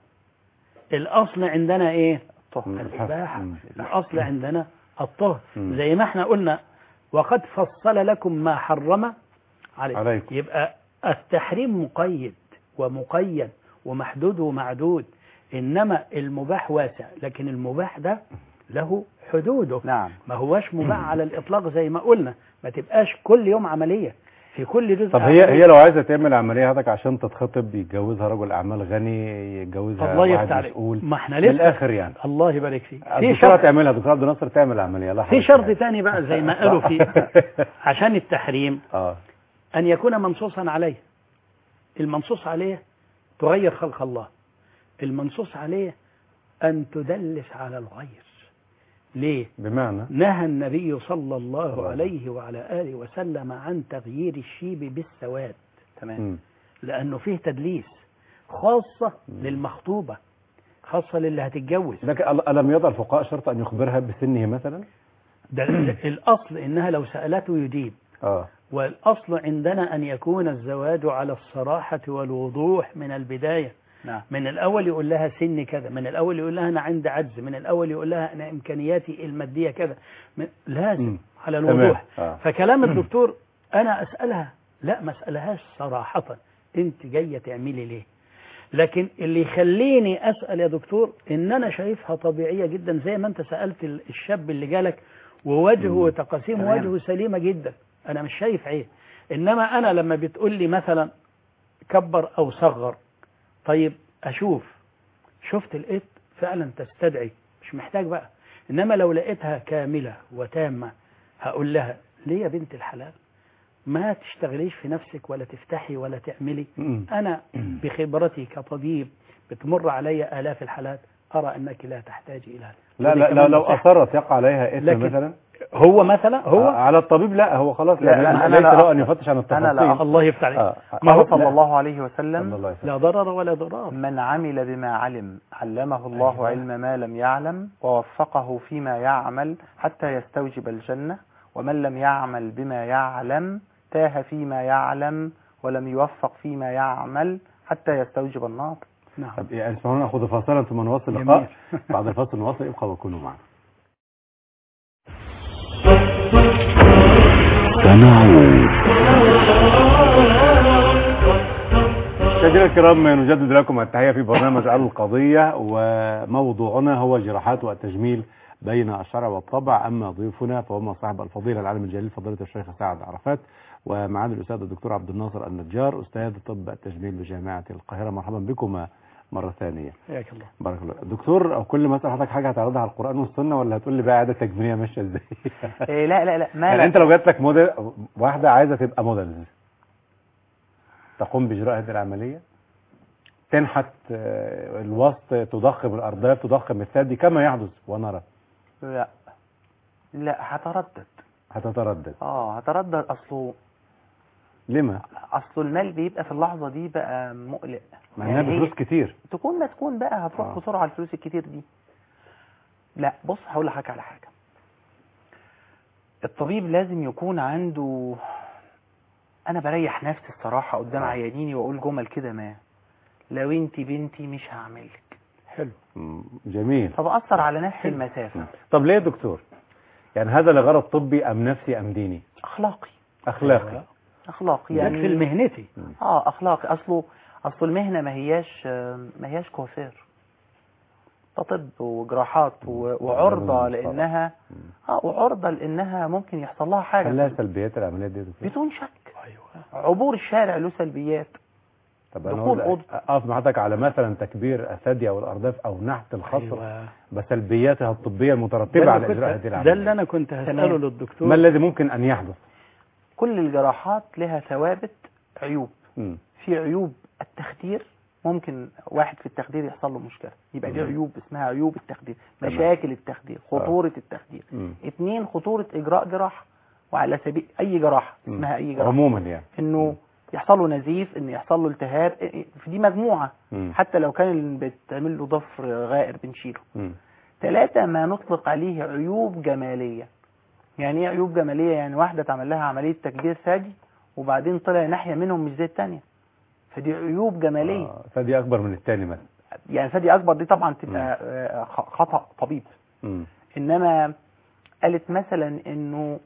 الأصل عندنا إيه طهر مم. الإباحة مم. الأصل عندنا الطهر مم. زي ما احنا قلنا وقد فصل لكم ما حرم عليكم عليكم. يبقى التحريم مقيد ومقيد ومحدود ومعدود إنما المباح واسع لكن المباح ده له حدوده نعم ما هواش مباح على الإطلاق زي ما قلنا ما تبقاش كل يوم عملية في كل جزء طب هي عملية. هي لو عايزه تعمل عمليه حضرتك عشان تتخطب يتجوزها رجل اعمال غني يتجوزها الله واحد يفتح عليك مسؤول ما احنا من لسه الاخر يعني الله يبارك فيك في الدكتوره شرط تعملها دكتور عبد الناصر تعمل عمليه لا في حضرتك شرط يعني. تاني بقى زي ما قالوا في عشان التحريم اه أن يكون منصوصا عليه المنصوص عليه تغير خلق الله المنصوص عليه أن تدلس على الغير ليه؟ بمعنى نهى النبي صلى الله الله. عليه وعلى آله وسلم عن تغيير الشيب بالسواد تمام مم. لأنه فيه تدليس خاصة مم. للمخطوبة خاصة للي هتتجوز لكن أل- ألم يضع الفقهاء شرط أن يخبرها بسنه مثلا؟ ده ال- الأصل إنها لو سألته يجيب اه والأصل عندنا أن يكون الزواج على الصراحة والوضوح من البداية نعم من الأول يقول لها سن كذا من الأول يقول لها أنا عندي عجز من الأول يقول لها أنا إمكانياتي المادية كذا من لازم مم. على تمام الوضوح آه. فكلام الدكتور أنا أسألها لا ما أسألهاش صراحة أنت جاية تعملي ليه لكن اللي يخليني أسأل يا دكتور إن أنا شايفها طبيعية جدا زي ما أنت سألت ال- الشاب اللي جالك ووجهه مم. وتقاسيم تمام. وجهه سليمة جدا أنا مش شايف عيب إنما أنا لما بتقول لي مثلا كبر أو صغر طيب اشوف شفت لقيت فعلا تستدعي مش محتاج بقى انما لو لقيتها كامله وتامه هقول لها ليه يا بنت الحلال ما تشتغليش في نفسك ولا تفتحي ولا تعملي مم. انا بخبرتي كطبيب بتمر علي الاف الحالات ارى انك لا تحتاجي الى هذا لا ودي لا كمان لو, لو نصيحة. اصرت يقع عليها اثم لكن مثلا هو مثلا هو آه، على الطبيب لا هو خلاص لا، يعني لا، أنا ليس لا له ان أخطأ. يفتش عن أنا لا التفاصيل الله يفتح عليك آه. ما هو قال صلى لا. الله عليه صلى وسلم الله عليه وسلم لا ضرر ولا ضرار من عمل بما علم علمه الله أيوة. علم ما لم يعلم ووفقه فيما يعمل حتى يستوجب الجنة ومن لم يعمل بما يعلم تاه فيما يعلم ولم يوفق فيما يعمل حتى يستوجب النار نعم طب يعني اسمعونا ناخذ فاصلا ثم نواصل جميل. اللقاء بعد الفاصل نواصل ابقوا وكونوا معنا مشاهدينا الكرام نجدد لكم التحية في برنامج على القضية وموضوعنا هو جراحات والتجميل بين الشرع والطبع أما ضيوفنا فهم صاحب الفضيلة العالم الجليل فضيلة الشيخ سعد عرفات ومعاد الأستاذ الدكتور عبد الناصر النجار أستاذ طب التجميل بجامعة القاهرة مرحبا بكما مرة ثانية حياك الله بارك الله دكتور أو كل ما أسأل حضرتك حاجة هتعرضها على القرآن والسنة ولا هتقول لي بقى عادة تجميلية ماشية ازاي؟ إيه لا لا لا ما يعني لا. انت لو جات لك موديل واحده عايزه تبقى موديل تقوم باجراء هذه العمليه تنحت آه، الوسط تضخم الارداف تضخم الثدي كما يحدث ونرى لا لا هتردد هتتردد اه هتردد اصله لما؟ اصله المال بيبقى في اللحظه دي بقى مقلق مع انها يعني هي- بفلوس كتير تكون ما تكون بقى هتروح آه. بسرعه الفلوس الكتير دي لا بص هقول لحضرتك على حاجه الطبيب لازم يكون عنده انا بريح نفسي الصراحه قدام آه. عيانيني واقول جمل كده ما لو انت بنتي مش هعملك حلو مم، جميل فبأثر على نفس المسافه طب ليه يا دكتور؟ يعني هذا لغرض طبي ام نفسي ام ديني؟ اخلاقي اخلاقي اخلاقي يعني يعني في مهنتي اه اخلاقي اصله اصل المهنه ما هياش ما هياش كوافير ده طب وجراحات و- وعرضه لازم نصطلح. لانها اه وعرضه لانها ممكن يحصل لها حاجه هل لها سلبيات العمليات دي يا دكتور؟ بدون شك ايوه عبور الشارع له سلبيات طب انا دخول عاوز اقف مع حضرتك على مثلا تكبير الثدي او الارداف او نحت الخصر أيوة. بسلبياتها الطبيه ده المترتبه اللي على كنت- اجراء هذه ده العمليه اللي انا كنت هساله تمام. للدكتور ما الذي ممكن ان يحدث؟ كل الجراحات لها ثوابت عيوب مم. في عيوب التخدير ممكن واحد في التخدير يحصل له مشكله يبقى دي مم. عيوب اسمها عيوب التخدير تمام. مشاكل التخدير خطوره التخدير مم. اثنين خطوره اجراء جراحه وعلى سبيل اي جراحه مم. اسمها اي جراحه عموما يعني انه يحصل له نزيف ان يحصل له التهاب في دي مجموعه مم. حتى لو كان اللي بتعمل له ضفر غائر بنشيله مم. ثلاثة ما نطلق عليه عيوب جمالية يعني ايه عيوب جمالية يعني واحدة تعمل لها عملية تكبير ثدي وبعدين طلع ناحية منهم مش زي الثانية فدي عيوب جمالية آه، ثدي اكبر من الثاني مثلا يعني ثدي أكبر دي طبعا تبقى آه، خ- خطأ طبيب مم. إنما قالت مثلا إنه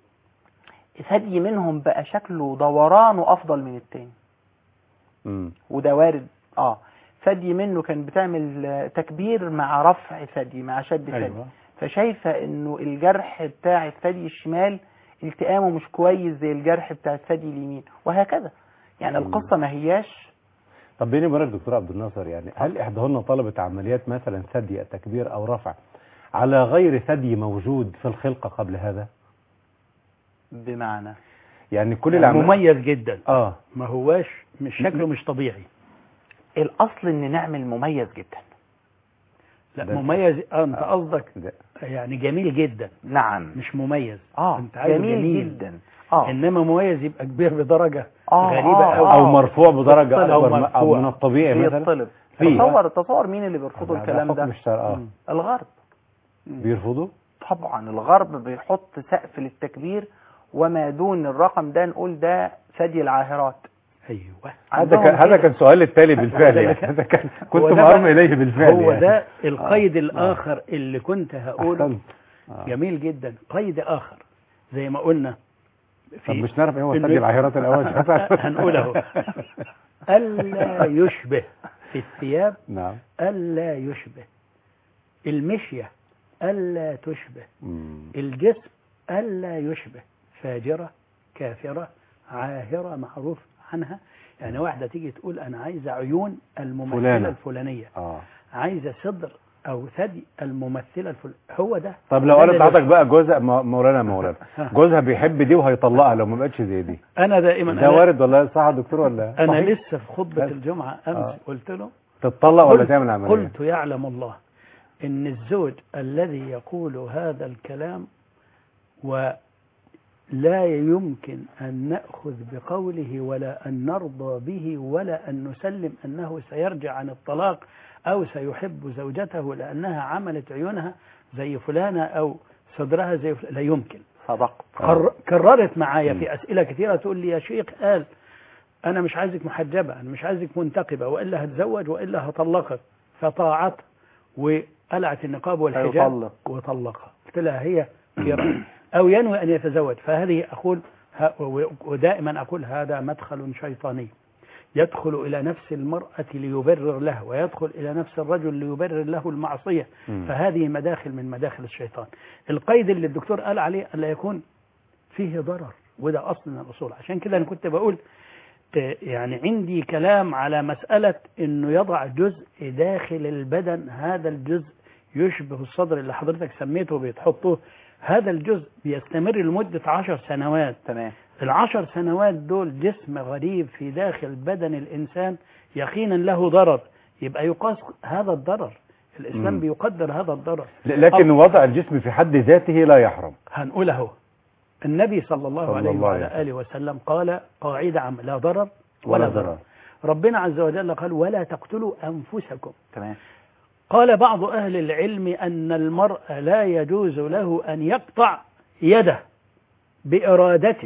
ثدي منهم بقى شكله دورانه أفضل من التاني مم. وده وارد اه ثدي منه كان بتعمل آه، تكبير مع رفع ثدي مع شد ثدي ايوه فشايفه انه الجرح بتاع الثدي الشمال التئامه مش كويس زي الجرح بتاع الثدي اليمين وهكذا يعني مم. القصه ما هياش طب بيني وبينك دكتور عبد الناصر يعني هل احداهن طلبت عمليات مثلا ثدي تكبير او رفع على غير ثدي موجود في الخلقه قبل هذا؟ بمعنى يعني كل يعني العمليات مميز جدا اه ما هواش مش شكله مش طبيعي الاصل ان نعمل مميز جدا لا ده- مميز آه انت آه. قصدك ده. يعني جميل جدا نعم مش مميز اه انت عايزه جميل, جميل. جدا اه انما مميز يبقى كبير بدرجه آه، غريبه آه، قوي آه. او مرفوع بدرجه طلع اكبر مرفوع. او من الطبيعي مثلا بيطلب في. تصور تصور مين اللي بيرفضوا الكلام حكم ده الشرع اه مم. الغرب بيرفضوا طبعا الغرب بيحط سقف للتكبير وما دون الرقم ده نقول ده ثدي العاهرات ايوه هذا عندهم كان هذا كده. كان سؤال التالي بالفعل ده يعني كان- هذا كان هو كنت ده مهرم بقى- اليه بالفعل هو يعني. ده القيد آه. الاخر اللي كنت هقوله أحسنت. آه. جميل جدا قيد اخر زي ما قلنا طب مش نعرف ايه هو إنه- ثدي العاهرات الاول هنقوله ألا يشبه في الثياب نعم ألا يشبه المشية ألا تشبه مم. الجسم ألا يشبه فاجرة كافرة عاهرة معروف عنها يعني واحدة تيجي تقول أنا عايزة عيون الممثلة فلانة. الفلانية اه عايزة صدر أو ثدي الممثلة الفلانية هو ده طب لو ده قالت اللي- حضرتك بقى جوزها م- مولانا مولانا ها. جوزها بيحب دي وهيطلقها لو ما بقتش زي دي أنا دائما ده أنا, وارد ولا صح يا دكتور ولا أنا صحيح؟ لسه في خطبة بس. الجمعة أمس آه. قلت له تتطلق ولا قلت- تعمل عمليه قلت يعلم الله ان الزوج الذي يقول هذا الكلام ولا يمكن ان ناخذ بقوله ولا ان نرضى به ولا ان نسلم انه سيرجع عن الطلاق او سيحب زوجته لانها عملت عيونها زي فلانه او صدرها زي فلانة. لا يمكن صدقت قر- كررت معايا مم. في اسئله كثيره تقول لي يا شيخ قال انا مش عايزك محجبه انا مش عايزك منتقبه والا هتزوج والا هطلقك فطاعت وقلعت النقاب والحجاب هيطلق. وطلقها قلت لها هي في رأي او ينوي ان يتزوج فهذه اقول ه- و- ودائما اقول هذا مدخل شيطاني يدخل الى نفس المراه ليبرر له ويدخل الى نفس الرجل ليبرر له المعصيه مم. فهذه مداخل من مداخل الشيطان القيد اللي الدكتور قال عليه الا يكون فيه ضرر وده اصل من الاصول عشان كده انا كنت بقول آه، يعني عندي كلام على مساله انه يضع جزء داخل البدن هذا الجزء يشبه الصدر اللي حضرتك سميته بيتحطوه هذا الجزء بيستمر لمده عشر سنوات تمام العشر سنوات دول جسم غريب في داخل بدن الإنسان يقينا له ضرر يبقى يقاس هذا الضرر الإسلام مم. بيقدر هذا الضرر ل- لكن وضع الجسم في حد ذاته لا يحرم هنقول اهو النبي صلى الله صلى عليه الله عليه وعلى آله وسلم قال قاعدة عامة لا ضرر ولا ولا ضرر. ضرر ربنا عز وجل قال ولا تقتلوا أنفسكم تمام قال بعض أهل العلم أن المرء لا يجوز له أن يقطع يده بإرادته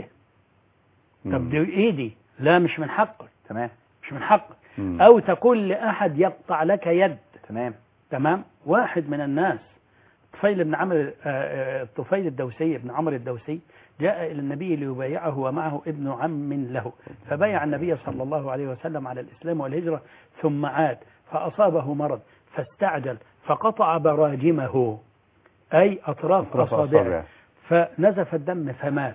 طب مم. دي إيدي لا مش من حقك تمام مش من حقك مم. أو تقول لأحد يقطع لك يد تمام تمام واحد من الناس طفيل بن عمرو آه، آه، طفيل الدوسي بن عمرو الدوسي جاء إلى النبي ليبايعه ومعه ابن عم له فبايع النبي صلى الله عليه وسلم على الإسلام والهجرة ثم عاد فأصابه مرض فاستعجل فقطع براجمه أي أطراف أطراف أصابعه أصابعه. فنزف الدم فمات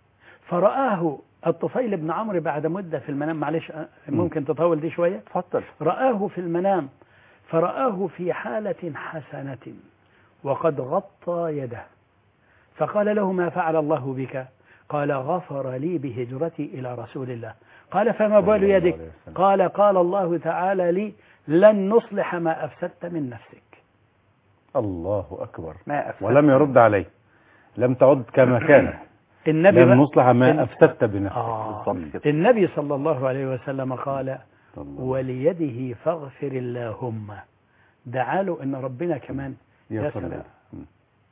فرآه الطفيل بن عمرو بعد مدة في المنام معلش آه، ممكن تطول دي شوية اتفضل رآه في المنام فرآه في حالة حسنة وقد غطى يده فقال له ما فعل الله بك قال غفر لي بهجرتي إلى رسول الله قال فما صلى بال الله يدك عليه وسلم. قال قال الله تعالى لي لن نصلح ما أفسدت من نفسك الله أكبر ما أفسد ولم يرد عليه لم تعد كما كانت النبي لن بقى- نصلح ما إن- أفسدت بنفسك آه. بالظبط كده النبي صلى الله عليه وسلم قال الله. وليده فاغفر اللهم دعا له ان ربنا كمان يا يا سلام سلام. مم.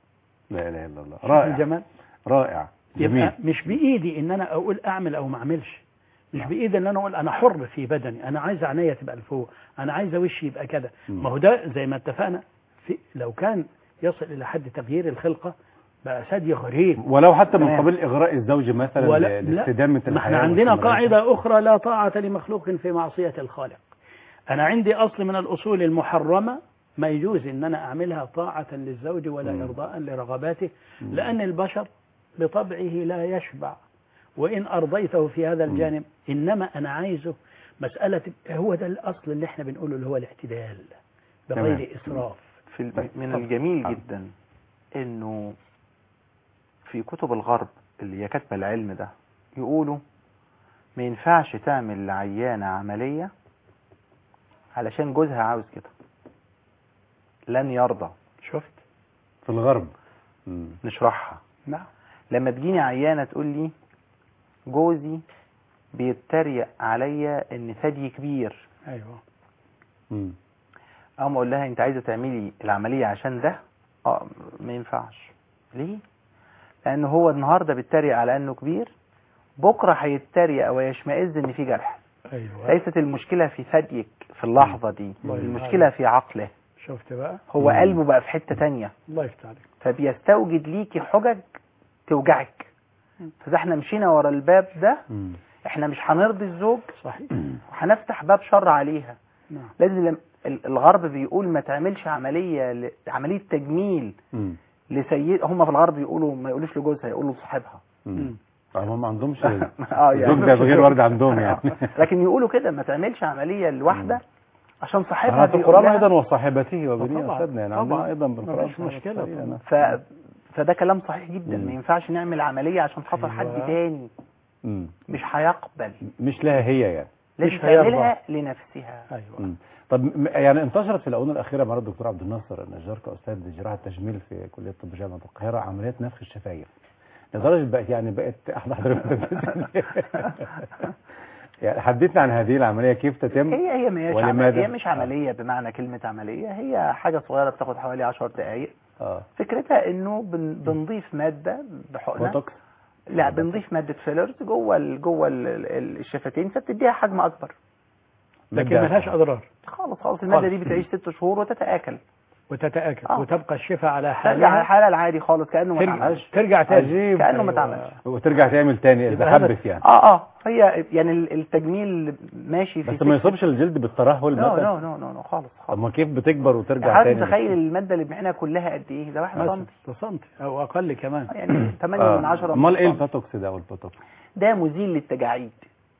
لا إله إلا الله شوف رائع الجمال رائع جميل يبقى مش بايدي ان انا اقول اعمل او ما اعملش مش نعم. بايدي ان انا اقول انا حر في بدني انا عايز عينيا تبقى لفوق انا عايز وشي يبقى كده مم. ما هو ده زي ما اتفقنا في لو كان يصل الى حد تغيير الخلقه بقى ثدي غريب ولو حتى من تمام. قبيل إغراء الزوج مثلا ولا ل- لا لاستدامة ما الحياة احنا عندنا واستمرارها. قاعده اخرى لا طاعه لمخلوق في معصيه الخالق انا عندي اصل من الاصول المحرمه ما يجوز ان انا اعملها طاعه للزوج ولا مم. ارضاء لرغباته مم. لأن البشر بطبعه لا يشبع وإن أرضيته في هذا الجانب إنما أنا عايزه مسألة هو ده الأصل اللي احنا بنقوله اللي هو الاعتدال بغير تمام. إسراف في ال- طيب. من طب. الجميل آه. جدا انه في كتب الغرب اللي هي كاتبه العلم ده يقولوا ما ينفعش تعمل لعيانه عمليه علشان جوزها عاوز كده لن يرضى شفت في الغرب مم. نشرحها نعم لما تجيني عيانه تقول لي جوزي بيتريق عليا ان ثدي كبير أيوه مم. اقوم اقول لها انت عايزه تعملي العمليه عشان ده اه ما ينفعش ليه لان هو النهارده بيتريق على انه كبير بكره هيتريق او يشمئز ان في جرح أيوه ليست المشكله في ثديك في اللحظه دي الله يفتح المشكله في عقله شفت بقى هو مم. قلبه بقى في حته تانية الله يفتح عليك فبيستوجد ليكي حجج توجعك فاذا احنا مشينا ورا الباب ده مم. احنا مش هنرضي الزوج صحيح وهنفتح باب شر عليها نعم لازم لم- ال- الغرب بيقول ما تعملش عمليه ل- عمليه تجميل مم. لسيد هم في الغرب يقولوا ما يقولوش لجوزها يقولوا لصاحبها مم. مم. هم ما عندهمش اه زوج ده غير ورد عندهم يعني لكن يقولوا كده ما تعملش عمليه لواحده عشان صاحبها احنا في بيقول القرآن لها- ايضا وصاحبته وبنيه طبعاً. اسدنا يعني طبعاً. عندنا ايضا ما بالقرآن فيش مشكلة صحيح، أنا- ف... فده كلام صحيح جدا مم. ما ينفعش نعمل عمليه عشان خاطر حد أيوة. تاني مم. مش هيقبل مش لها هي يعني لازم مش هيرضى. تعملها لنفسها ايوه مم. طب م- يعني انتشرت في الاونه الاخيره مع الدكتور عبد الناصر النجار كاستاذ جراحه تجميل في كليه طب جامعه القاهره عمليات نفخ الشفايف لدرجه بقت يعني بقت احد حضرتك يعني حدثنا عن هذه العمليه كيف تتم هي هي مش ولماذا؟ عملية هي مش عملية بمعنى كلمة عملية هي حاجة صغيرة بتاخد حوالي 10 دقايق اه فكرتها انه بن- بنضيف مادة بحقنة بوتوكس لا بنضيف مادة فيلرز جوه ال جوه ال- ال- الشفتين فبتديها حجم اكبر لكن مبدأ. ملهاش اضرار خالص خالص المادة خالص. دي بتعيش ست شهور وتتآكل وتتاكل آه. وتبقى الشفاء على ترجع على حالها الحالة العادي خالص كأنه ما ترجع, اتعملش ترجع تاني عجيب كأنه ما أيوة. اتعملش وترجع تعمل تاني اذا يبقى هذا- حبت يعني اه اه هي يعني ال- التجميل ماشي في بس ما سكة- يصيبش الجلد بالترهل لا مثلا لا لا لا لا خالص طب خالص ما كيف بتكبر وترجع حضرتك تاني متخيل المادة اللي بنحقنها كلها قد ايه ده واحد مثلا سم سنتي او اقل كمان يعني 8 آه. من 10 امال ايه البوتوكس ده والبوتوكس ده مزيل للتجاعيد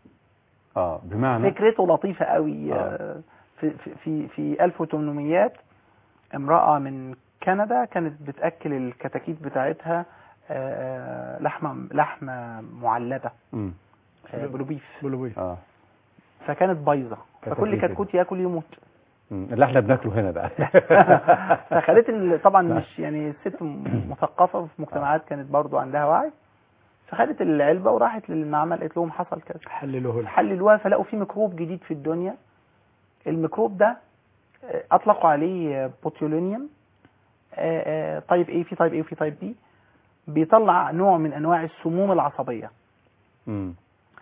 اه بمعنى فكرته لطيفة قوي آه. آه، في في في, في 1800 امرأة من كندا كانت بتأكل الكتاكيت بتاعتها آه، لحمة لحمة معلبة مم. آه، بلوبيف بلوبي اه فكانت بايظة فكل كتاكيت. كتكوت ياكل يموت مم. اللي احنا بناكله هنا بقى فخلت ال- طبعا مش يعني الست م- مثقفة في مجتمعات كانت برضو عندها وعي فخدت العلبة وراحت للمعمل قالت لهم حصل كذا حللوه لها حللوها فلقوا في ميكروب جديد في الدنيا الميكروب ده آه، اطلقوا عليه آه، بوتيولينيوم آه، آه، طيب ايه في طيب ايه وفي طيب بي بيطلع نوع من انواع السموم العصبيه مم.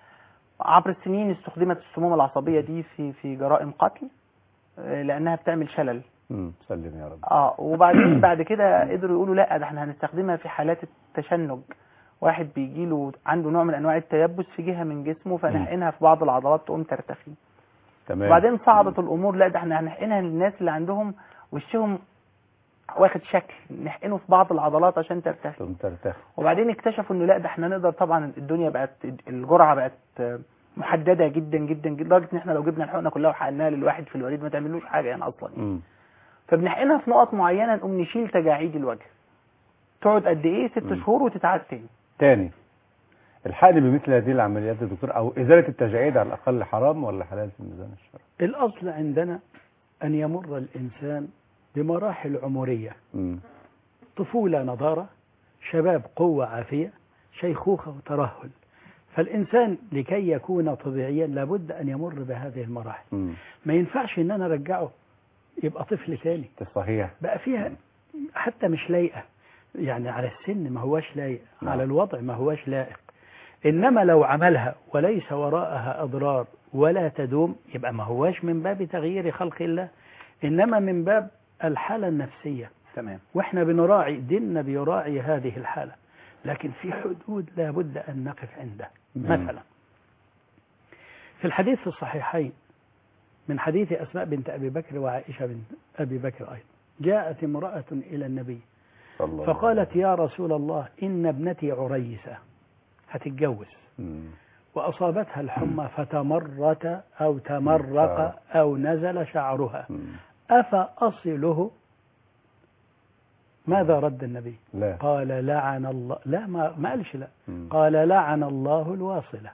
عبر السنين استخدمت السموم العصبيه دي في في جرائم قتل آه، لانها بتعمل شلل مم. سلم يا رب اه وبعدين بعد كده قدروا يقولوا لا ده احنا هنستخدمها في حالات التشنج واحد بيجي له عنده نوع من انواع التيبس في جهه من جسمه فنحقنها في بعض العضلات تقوم ترتخي تمام وبعدين صعدت الامور لا ده احنا هنحقنها للناس اللي عندهم وشهم واخد شكل نحقنه في بعض العضلات عشان ترتخي ثم ترتخي وبعدين اكتشفوا انه لا ده احنا نقدر طبعا الدنيا بقت الجرعه بقت محدده جدا جدا جدا لدرجه ان احنا لو جبنا الحقنه كلها وحقناها للواحد في الوريد ما تعملوش حاجه يعني اصلا يعني. مم. فبنحقنها في نقط معينه نقوم نشيل تجاعيد الوجه تقعد قد ايه ست مم. شهور وتتعاد تاني تاني الحقن بمثل هذه العمليات يا دكتور او ازاله التجاعيد على الاقل حرام ولا حلال في الميزان الشرعي؟ الاصل عندنا ان يمر الانسان بمراحل عمريه مم. طفوله نضاره شباب قوه عافيه شيخوخه وترهل فالانسان لكي يكون طبيعيا لابد ان يمر بهذه المراحل مم. ما ينفعش ان انا ارجعه يبقى طفل ثاني ده صحيح بقى فيها حتى مش لايقه يعني على السن ما هواش لايق نعم. على الوضع ما هواش لائق انما لو عملها وليس وراءها اضرار ولا تدوم يبقى ما هواش من باب تغيير خلق الله انما من باب الحاله النفسيه تمام واحنا بنراعي ديننا بيراعي هذه الحاله لكن في حدود لا بد ان نقف عندها مم. مثلا في الحديث في الصحيحين من حديث أسماء بنت أبي بكر وعائشة بنت أبي بكر أيضا جاءت امرأة إلى النبي صلى الله فقالت يا رسول الله إن ابنتي عريسة هتتجوز مم. وأصابتها الحمى فتمرت أو تمرق أو نزل شعرها مم. أفأصله ماذا رد النبي لا قال لعن الله لا ما, ما قالش لا مم. قال لعن الله الواصلة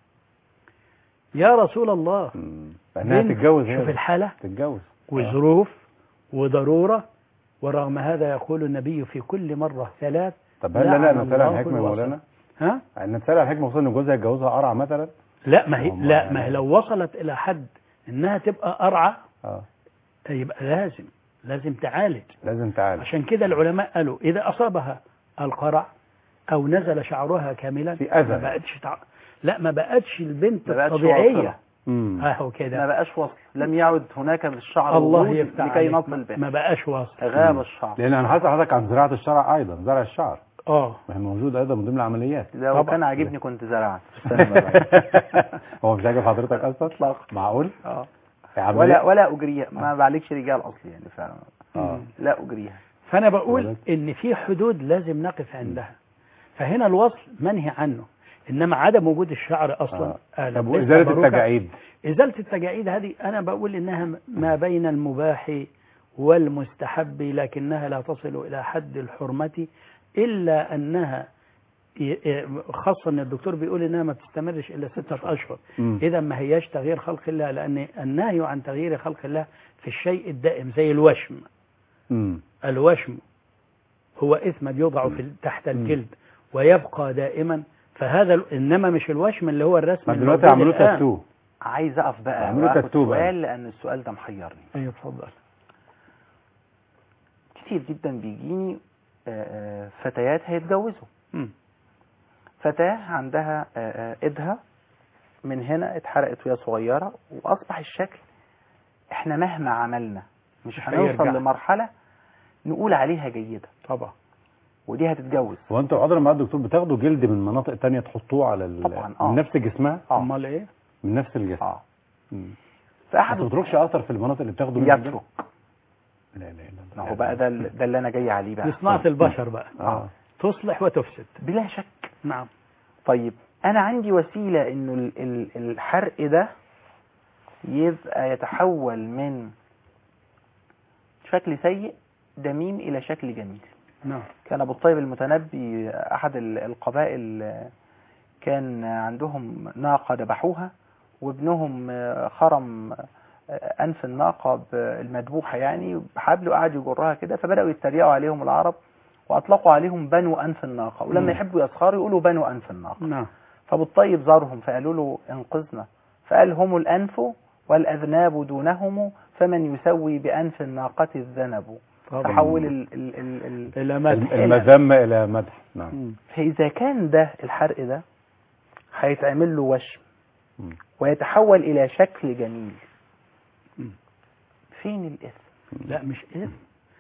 يا رسول الله مم. انها بنت- تتجوز شوف هي الحالة تتجوز وظروف وضرورة ورغم هذا يقول النبي في كل مرة ثلاث طب هل لا لعن نسال عن الله الحكمه يا الواصل. مولانا؟ ها ان نسال عن الحكمه وصلنا جوزها يتجوزها قرع مثلا؟ لا ما هي هم لا يعني- ما هي لو وصلت إلى حد إنها تبقى أرعى اه يبقى لازم لازم تعالج لازم تعالج عشان كده العلماء قالوا إذا أصابها القرع أو نزل شعرها كاملا في أذى. ما بقتش تع... لا ما بقتش البنت ما بقتش الطبيعية واصلة. مم. ها هو ما كده بقاش وصل لم يعد هناك للشعر الله وجود يفتح لكي عليك. نصل به ما بقاش واصل غاب مم. الشعر لان انا حاسس حضرتك عن زراعه الشعر ايضا زرع الشعر اه ما هي موجود ايضا من ضمن العمليات لو طبعا. كان عاجبني كنت زرعت هو مش عاجب حضرتك اصلا؟ اطلاقا معقول؟ اه عملية؟ ولا ولا اجريها ما بعالجش رجال اصلي يعني فعلا اه لا اجريها فأنا بقول ولكن- إن في حدود لازم نقف عندها فهنا الوصل منهي عنه انما عدم وجود الشعر اصلا آه. أهلا طب بك وازاله باروكة. التجاعيد ازاله التجاعيد هذه انا بقول انها ما بين المباح والمستحب لكنها لا تصل الى حد الحرمه الا انها ي- ي- خاصة ان الدكتور بيقول انها ما بتستمرش الا ستة اشهر مم. اذا ما هياش تغيير خلق الله لان النهي عن تغيير خلق الله في الشيء الدائم زي الوشم مم. الوشم هو إثم يوضع في تحت الجلد ويبقى دائما فهذا ال- انما مش الوشم اللي هو الرسم ما دلوقتي الموجود عملوه الآن. تاتو عايز اقف بقى اعملوا واخد تاتو بقى. سؤال لان السؤال ده محيرني ايوه اتفضل كتير جدا بيجيني آه، آه، فتيات هيتجوزوا مم. فتاة عندها آه، آه، ايدها من هنا اتحرقت وهي صغيرة واصبح الشكل احنا مهما عملنا مش مش هنوصل هيرجع. لمرحلة نقول عليها جيدة طبعا ودي هتتجوز هو انتوا حضر مع الدكتور بتاخدوا جلد من مناطق تانية تحطوه على ال... طبعاً، آه. من نفس جسمها اه امال ايه من نفس الجسم اه مم. فاحد بس ما بتروحش اثر في المناطق اللي بتاخدوا منها الجلد؟ يترك لا لا لا ما هو بقى ده ال- ده اللي انا جاي عليه بقى دي صناعة البشر بقى اه تصلح وتفسد بلا شك نعم طيب انا عندي وسيله انه ال- ال- الحرق ده يبقى يتحول من شكل سيء دميم الى شكل جميل نعم كان ابو الطيب المتنبي احد ال- القبائل كان عندهم ناقه ذبحوها وابنهم خرم انف الناقه المذبوحه يعني بحبل وقعد يجرها كده فبداوا يتريقوا عليهم العرب واطلقوا عليهم بنو انف الناقه مم. ولما يحبوا يسخروا يقولوا بنو انف الناقه نعم فابو الطيب زارهم فقالوا له انقذنا فقال هم الانف والاذناب دونهم فمن يسوي بانف الناقه الذنب طبعا فحول ال ال ال ال الى مدح المذمة الى مدح نعم مم. فإذا كان ده الحرق ده هيتعمل له وشم مم. ويتحول إلى شكل جميل مم. فين الإثم؟ لا مش إثم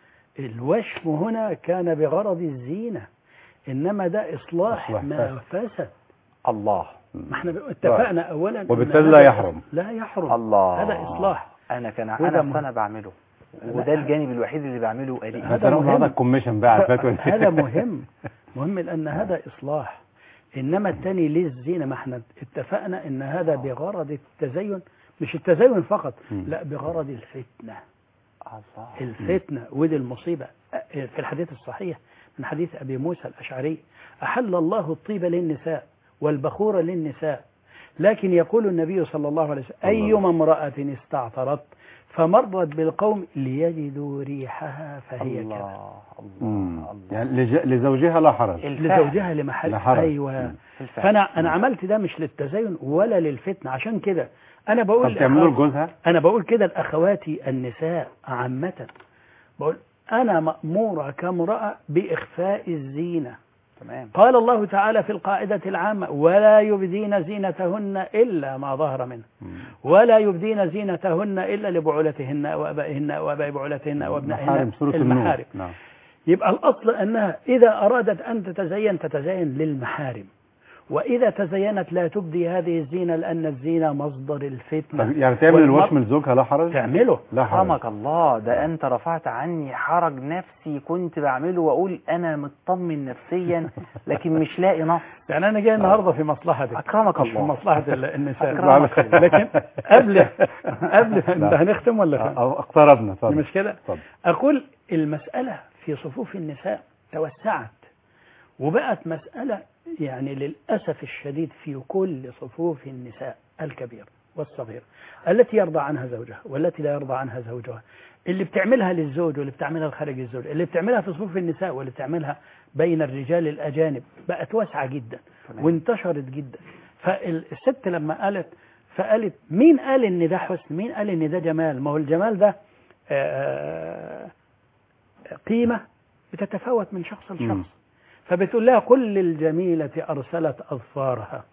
الوشم هنا كان بغرض الزينة إنما ده إصلاح إصلاح ما فسد الله ما احنا اتفقنا أولا أن وبالتالي هذا لا يحرم. لا يحرم الله هذا إصلاح أنا كان وده أنا مهم. أنا بعمله وده الجانب الوحيد اللي بعمله قريب هذا هذا مهم. هذا الكوميشن بقى على الفتوى دي. هذا مهم مهم لأن هذا إصلاح إنما الثاني للزينة ما احنا اتفقنا إن هذا بغرض التزين مش التزين فقط مم. لا بغرض الفتنة الله الفتنة ودي المصيبة في الحديث الصحيح من حديث أبي موسى الأشعري أحل الله الطيب للنساء والبخور للنساء لكن يقول النبي صلى الله عليه وسلم أيما امرأة استعطرت فمرت بالقوم ليجدوا ريحها فهي كذا الله مم. الله الله يعني لج- لزوجها لا حرج الفهم. لزوجها لمحل لا حرج. أيوة مم. الفهم. فأنا أنا عملت ده مش للتزين ولا للفتنة عشان كده أنا بقول طب تعملوا لأخواتي- لجوزها أنا بقول كده لأخواتي النساء عامة بقول أنا مأمورة كامرأة بإخفاء الزينة تمام قال الله تعالى في القاعدة العامة ولا يبدين زينتهن إلا ما ظهر منه مم. ولا يبدين زينتهن إلا لبعولتهن وأبائهن وأباء بعولتهن وابنائهن محارم سورة النور المحارم نعم يبقى الأصل أنها إذا أرادت أن تتزين تتزين للمحارم وإذا تزينت لا تبدي هذه الزينة لأن الزينة مصدر طب الفتنة يعني تعمل والمرء- الوشم لزوجها لا حرج تعمله لا حرج رحمك الله ده انت رفعت عني حرج نفسي كنت بعمله واقول انا مطمن نفسيا لكن مش لاقي نص يعني أنا جاي النهاردة في مصلحتك اكرمك مش في الله مصلحة ال- النساء أكرمك الله. لكن قبل قبل نعم. ده هنختم ولا فين؟ أو اقتربنا اتفضل مش كده اتفضل أقول المسألة في صفوف النساء توسعت وبقت مسألة يعني للأسف الشديد في كل صفوف النساء الكبير والصغير التي يرضى عنها زوجها والتي لا يرضى عنها زوجها اللي بتعملها للزوج واللي بتعملها خارج الزوج اللي بتعملها في صفوف النساء واللي بتعملها بين الرجال الأجانب بقت واسعة جدا تمام. وانتشرت جدا فالست لما قالت فقالت مين قال ان ده حسن مين قال ان ده جمال ما هو الجمال ده آه، قيمة بتتفاوت من شخص مم. لشخص فبتقول لها كل الجميلة أرسلت أظفارها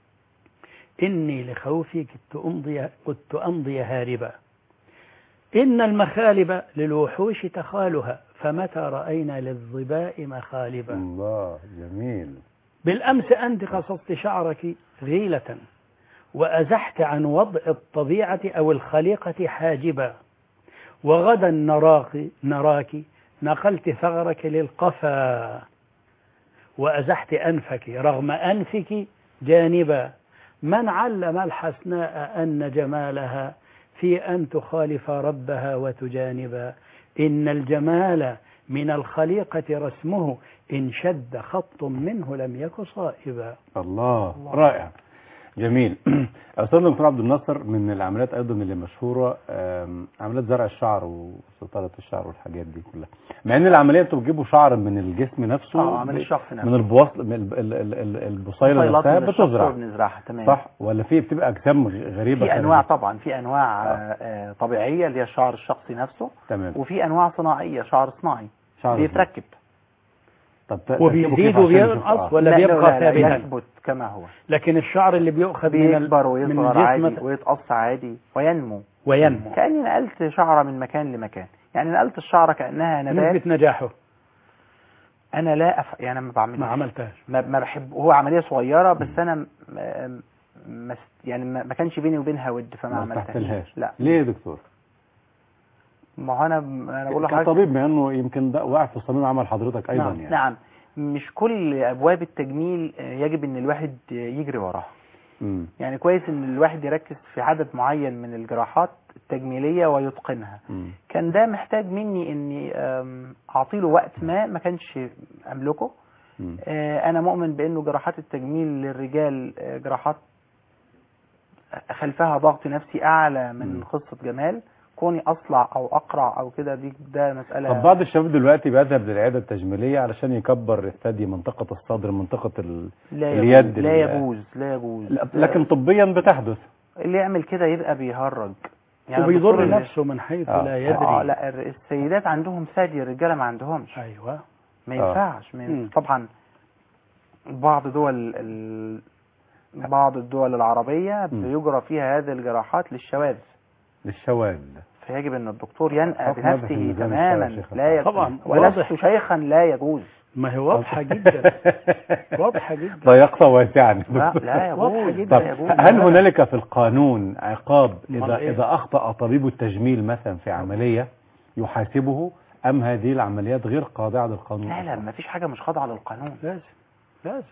إني لخوفي كنت أمضي, كنت أمضي هاربا إن المخالب للوحوش تخالها فمتى رأينا للظباء مخالبا الله جميل بالأمس أنت قصدت شعرك غيلة وأزحت عن وضع الطبيعة أو الخليقة حاجبا وغدا نراك نراك نقلت ثغرك للقفا وأزحت أنفك رغم أنفك جانبا من علم الحسناء أن جمالها في أن تخالف ربها وتجانبا إن الجمال من الخليقة رسمه إن شد خط منه لم يك صائبا الله رائع جميل استاذ دكتور عبد الناصر من العمليات ايضا اللي مشهوره آم، عمليات زرع الشعر وسطره الشعر والحاجات دي كلها مع ان العمليه انتوا بتجيبوا شعر من الجسم نفسه اه عمل الشخص نفسه من البوصل من ال- ال- ال- ال- البصيله فصيلات نفسها من الشخص بتزرع وبنزرعها تمام صح ولا في بتبقى اجسام غ- غريبه في انواع خارجية؟ طبعا في انواع آه. آه طبيعيه اللي هي الشعر الشخصي نفسه تمام وفي انواع صناعيه شعر صناعي شعر بيتركب طب ت- تركيبه وبيزيد كيف عشان نشوف؟ وبينقص آه. ولا لا، لا، بيبقى لا، لا، ثابتا يثبت كما هو لكن الشعر اللي بيؤخذ من ال- بيكبر من ويصغر عادي الجسم ويتقص عادي وينمو وينمو كاني نقلت شعره من مكان لمكان يعني نقلت الشعره كانها نبات نسبة نجاحه انا لا أف... يعني ما بعملش ما عملتهاش ما, ما بحب هو عمليه صغيره بس انا م... م... ما است- يعني ما ما كانش بيني وبينها ود فما ما عملتهاش استحسنهاش لا ليه يا دكتور ما هو انا انا بقول لحضرتك كطبيب مع انه يمكن ده واقع في صميم عمل حضرتك ايضا نعم. يعني نعم مش كل ابواب التجميل آه، يجب ان الواحد آه، يجري وراها مم. يعني كويس ان الواحد يركز في عدد معين من الجراحات التجميليه ويتقنها مم. كان ده محتاج مني اني آم، اعطيله وقت ما ما كانش املكه مم. آه، انا مؤمن بانه جراحات التجميل للرجال آه، جراحات خلفها ضغط نفسي اعلى من مم. قصه جمال كوني اصلع او اقرع او كده دي ده مساله طب بعض الشباب دلوقتي بيذهب للعياده التجميليه علشان يكبر الثدي منطقه الصدر منطقه ال... لا اليد يجوز لا ال- يجوز لا يجوز لا، لكن طبيا بتحدث اللي يعمل كده يبقى بيهرج وبيضر الدكتور اللي- نفسه من حيث آه. لا اه يدري لا الر- السيدات عندهم ثدي الرجاله ما عندهمش ايوه ما آه. ينفعش ما مم. ينفعش. طبعا بعض دول ال... بعض الدول العربية مم. بيجرى فيها هذه الجراحات للشواذ للشواذ فيجب ان الدكتور ينأى حكم هذا في بنفسه الميزان تماما الشرعي يا شيخ لا يجوز طبعا، ولست واضح. شيخا لا يجوز ما هي واضحة جدا واضحة جدا ضيقت واسعا لا لا واضحة يجوز جدا. طب لا يجوز هل هنالك في القانون عقاب أمال اذا إيه؟ اذا اخطا طبيب التجميل مثلا في عمليه يحاسبه ام هذه العمليات غير خاضعه للقانون لا لا أصلاً؟ ما فيش حاجة مش خاضعة للقانون لازم لازم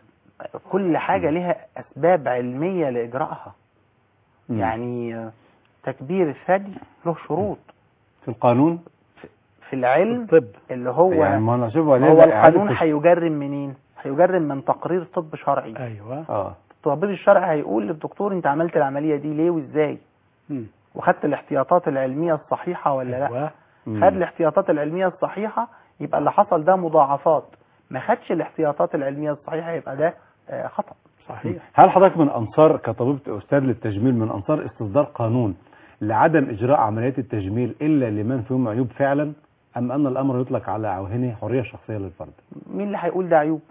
كل حاجة لها أسباب علمية لإجراءها مم. يعني آه، تكبير الثدي له شروط في القانون في العلم الطب اللي هو يعني ما انا اشوف هو عليه القانون هيجرم منين؟ هيجرم من تقرير طب شرعي ايوه اه الطبيب الشرعي هيقول للدكتور انت عملت العملية دي ليه وازاي مم. وخدت الاحتياطات العلمية الصحيحة ولا لا ايوه مم. خد الاحتياطات العلمية الصحيحة يبقى اللي حصل ده مضاعفات ما خدش الاحتياطات العلمية الصحيحة يبقى ده آه، خطأ صحيح هل حضرتك من انصار كطبيب استاذ للتجميل من انصار استصدار قانون لعدم اجراء عمليات التجميل الا لمن فيهم عيوب فعلا ام ان الامر يطلق على عوهنه حريه شخصيه للفرد مين اللي هيقول ده عيوب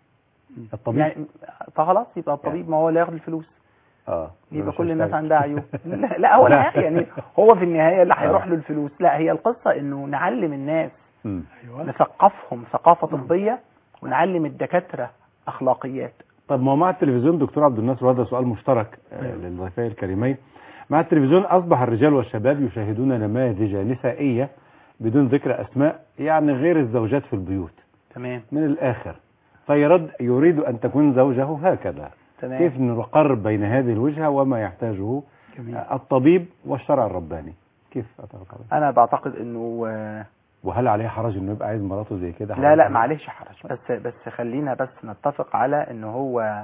الطبيب يعني طب خلاص يبقى الطبيب ما هو اللي ياخد الفلوس اه يبقى مش كل الناس هيشتغل. عندها عيوب لا, لا هو لا يعني هو في النهاية اللي هيروح آه. له الفلوس لا هي القصة انه نعلم الناس مم. ايوه نثقفهم ثقافة طبية ونعلم الدكاترة أخلاقيات طب ما هو مع التلفزيون دكتور عبد الناصر وهذا سؤال مشترك آه، أيوة. للضيفين الكريمين مع التلفزيون اصبح الرجال والشباب يشاهدون نماذج نسائيه بدون ذكر اسماء يعني غير الزوجات في البيوت تمام من الاخر فيرد يريد ان تكون زوجه هكذا تمام كيف نقرب بين هذه الوجهه وما يحتاجه جميل الطبيب والشرع الرباني كيف أتوقع أنا بعتقد إنه آه، وهل عليه حرج انه يبقى عايز مراته زي كده لا لا معلش حرج بس بس خلينا بس نتفق على إنه هو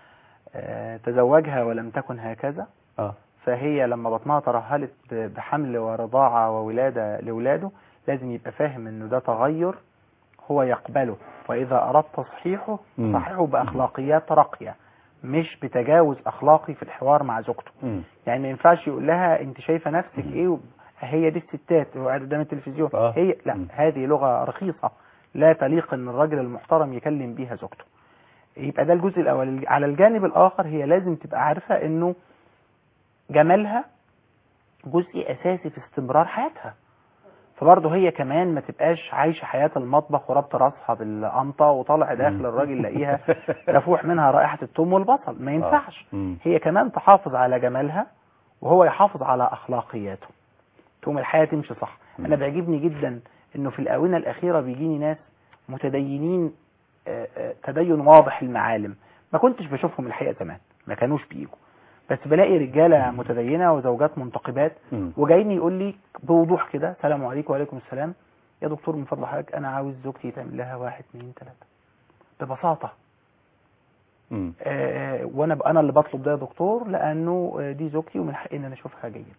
آه، تزوجها ولم تكن هكذا اه فهي لما بطنها ترهلت ب- بحمل ورضاعة وولادة لولاده لازم يبقى فاهم إنه ده تغير هو يقبله وإذا أردت تصحيحه مم. صححه بأخلاقيات راقية مش بتجاوز أخلاقي في الحوار مع زوجته مم. يعني ما ينفعش يقول لها انت شايفه نفسك ايه وب- هي دي الستات هو قاعد قدام التلفزيون آه. هي لا مم. هذه لغه رخيصه لا تليق ان الراجل المحترم يكلم بيها زوجته يبقى ده الجزء الاول على الجانب الاخر هي لازم تبقى عارفه انه جمالها جزء اساسي في استمرار حياتها فبرضه هي كمان ما تبقاش عايشه حياه المطبخ وربط راسها بالقمطه وطالع داخل مم. الراجل لاقيها تفوح منها رائحه الثوم والبصل ما ينفعش مم. هي كمان تحافظ على جمالها وهو يحافظ على اخلاقياته تقوم الحياه تمشي صح مم. انا بيعجبني جدا انه في الاونه الاخيره بيجيني ناس متدينين آه، آه، تدين واضح المعالم ما كنتش بشوفهم الحقيقه زمان ما كانوش بيجوا بس بلاقي رجاله متدينه وزوجات منتقبات مم. وجايين يقول لي بوضوح كده السلام عليكم وعليكم السلام يا دكتور من فضل حضرتك انا عاوز زوجتي يتعمل لها واحد اثنين ثلاثه ببساطه مم. آه، وانا ب- انا اللي بطلب ده يا دكتور لانه آه، دي زوجتي ومن حقي ان انا اشوفها جيده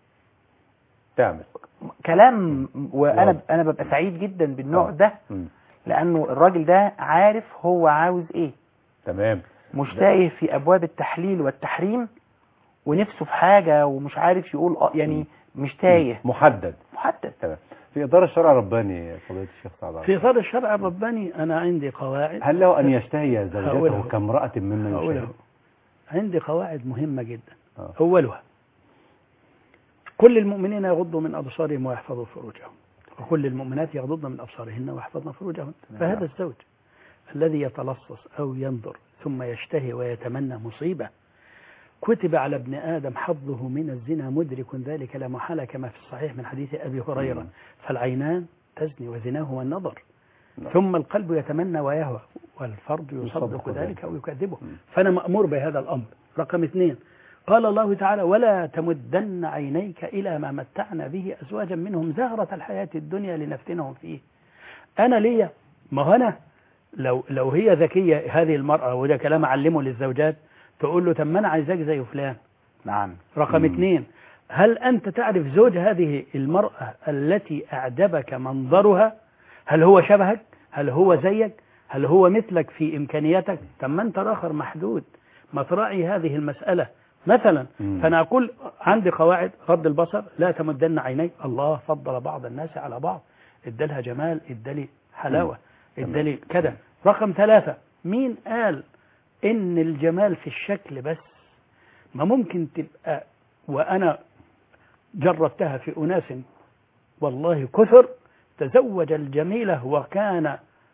تعمل كلام وانا واضح. انا ببقى سعيد جدا بالنوع آه. ده مم. لانه الراجل ده عارف هو عاوز ايه تمام مش تايه في ابواب التحليل والتحريم ونفسه في حاجه ومش عارف يقول اه يعني مش تايه محدد محدد تمام في اطار الشرع الرباني فضيله الشيخ سعد عبد في إطار الشرع الرباني أنا عندي قواعد هل له ان يشتهي زوجته هقوله. كامراه ممن هقوله يشاهد عندي قواعد مهمة جدا آه. أولها كل المؤمنين يغضوا من أبصارهم ويحفظوا فروجهم وكل المؤمنات يغضضن من أبصارهن ويحفظن فروجهن فهذا الزوج الذي يتلصص أو ينظر ثم يشتهي ويتمنى مصيبة كتب على ابن آدم حظه من الزنا مدرك ذلك لا محالة كما في الصحيح من حديث أبي هريرة مم. فالعينان تزني وزناه هو النظر نعم. ثم القلب يتمنى ويهوى والفرد يصدق يصدق ذلك. ذلك أو يكذبه مم. فأنا مأمور بهذا الأمر رقم اثنين قال الله تعالى ولا تمدن عينيك إلى ما متعنا به أزواجا منهم زهرة الحياة الدنيا لنفتنهم فيه أنا ليا ما هو أنا لو لو هي ذكية هذه المرأة وده كلام أعلمه للزوجات تقول له طب ما أنا عايزاك زي فلان نعم رقم مم. اثنين هل أنت تعرف زوج هذه المرأة التي أعجبك منظرها هل هو شبهك هل هو زيك هل هو مثلك في إمكانياتك طب ما أنت آخر محدود ما تراعي هذه المسألة مثلا مم. فأنا أقول عندي قواعد غض البصر لا تمدن عينيك الله فضل بعض الناس على بعض ادالها جمال ادالي حلاوة تمام. ادالي كذا رقم ثلاثة مين قال إن الجمال في الشكل بس ما ممكن تبقى وأنا جربتها في أناس والله كثر تزوج الجميلة وكان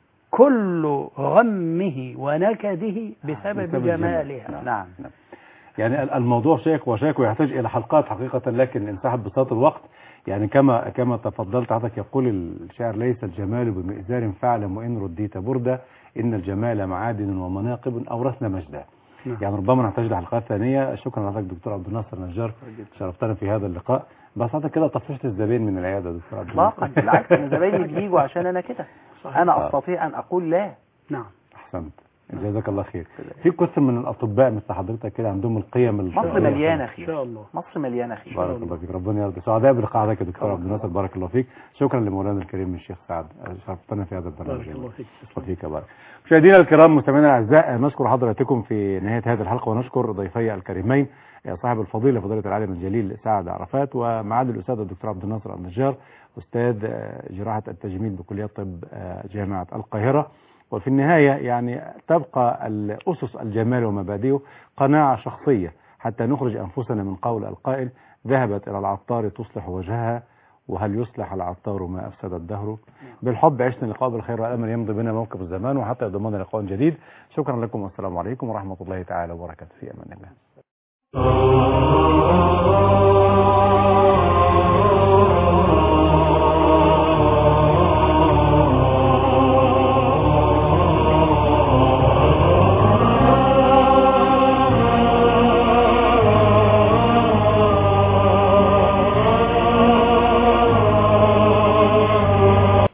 كل غمه ونكده بسبب بسبب جمالها الجمال. نعم يعني ال- الموضوع شيق وشيق ويحتاج الى حلقات حقيقه لكن انسحب بساط الوقت يعني كما كما تفضلت حضرتك يقول الشاعر ليس الجمال بمئزار فاعلم وان رديت برده ان الجمال معادن ومناقب اورثنا مجدا نعم. يعني ربما نحتاج لحلقات ثانيه شكرا لحضرتك دكتور عبد الناصر نجار شرفتنا في هذا اللقاء بس حضرتك كده طفشت الزبائن من العياده يا دكتور عبد اطلاقا الناصر بالعكس انا زمايلي بيجوا عشان انا كده صحيح. انا آه. استطيع ان اقول لا نعم احسنت جزاك الله خير في كثر من الاطباء مثل حضرتك كده عندهم القيم مصر الشرعية. مليانه إن خير شاء الله مصر مليانه خير بارك الله فيك ربنا يرضى سعداء بلقاء حضرتك يا دكتور عبد الناصر بارك الله فيك شكرا لمولانا الكريم الشيخ سعد شرفتنا في هذا البرنامج بارك الله فيك الله فيك يا بارك مشاهدينا الكرام مستمعينا الاعزاء نشكر حضراتكم في نهايه هذه الحلقه ونشكر ضيفي الكريمين صاحب الفضيله فضيله العالم الجليل سعد عرفات ومعالي الاستاذ الدكتور عبد الناصر النجار استاذ جراحه التجميل بكليه طب جامعه القاهره وفي النهايه يعني تبقى الاسس الجمال ومبادئه قناعه شخصيه حتى نخرج انفسنا من قول القائل ذهبت الى العطار تصلح وجهها وهل يصلح العطار ما افسد الدهر بالحب عشنا اللقاء بالخير والامل يمضي بنا موكب الزمان وحتى يضمنا لقاء جديد شكرا لكم والسلام عليكم ورحمه الله تعالى وبركاته في امان الله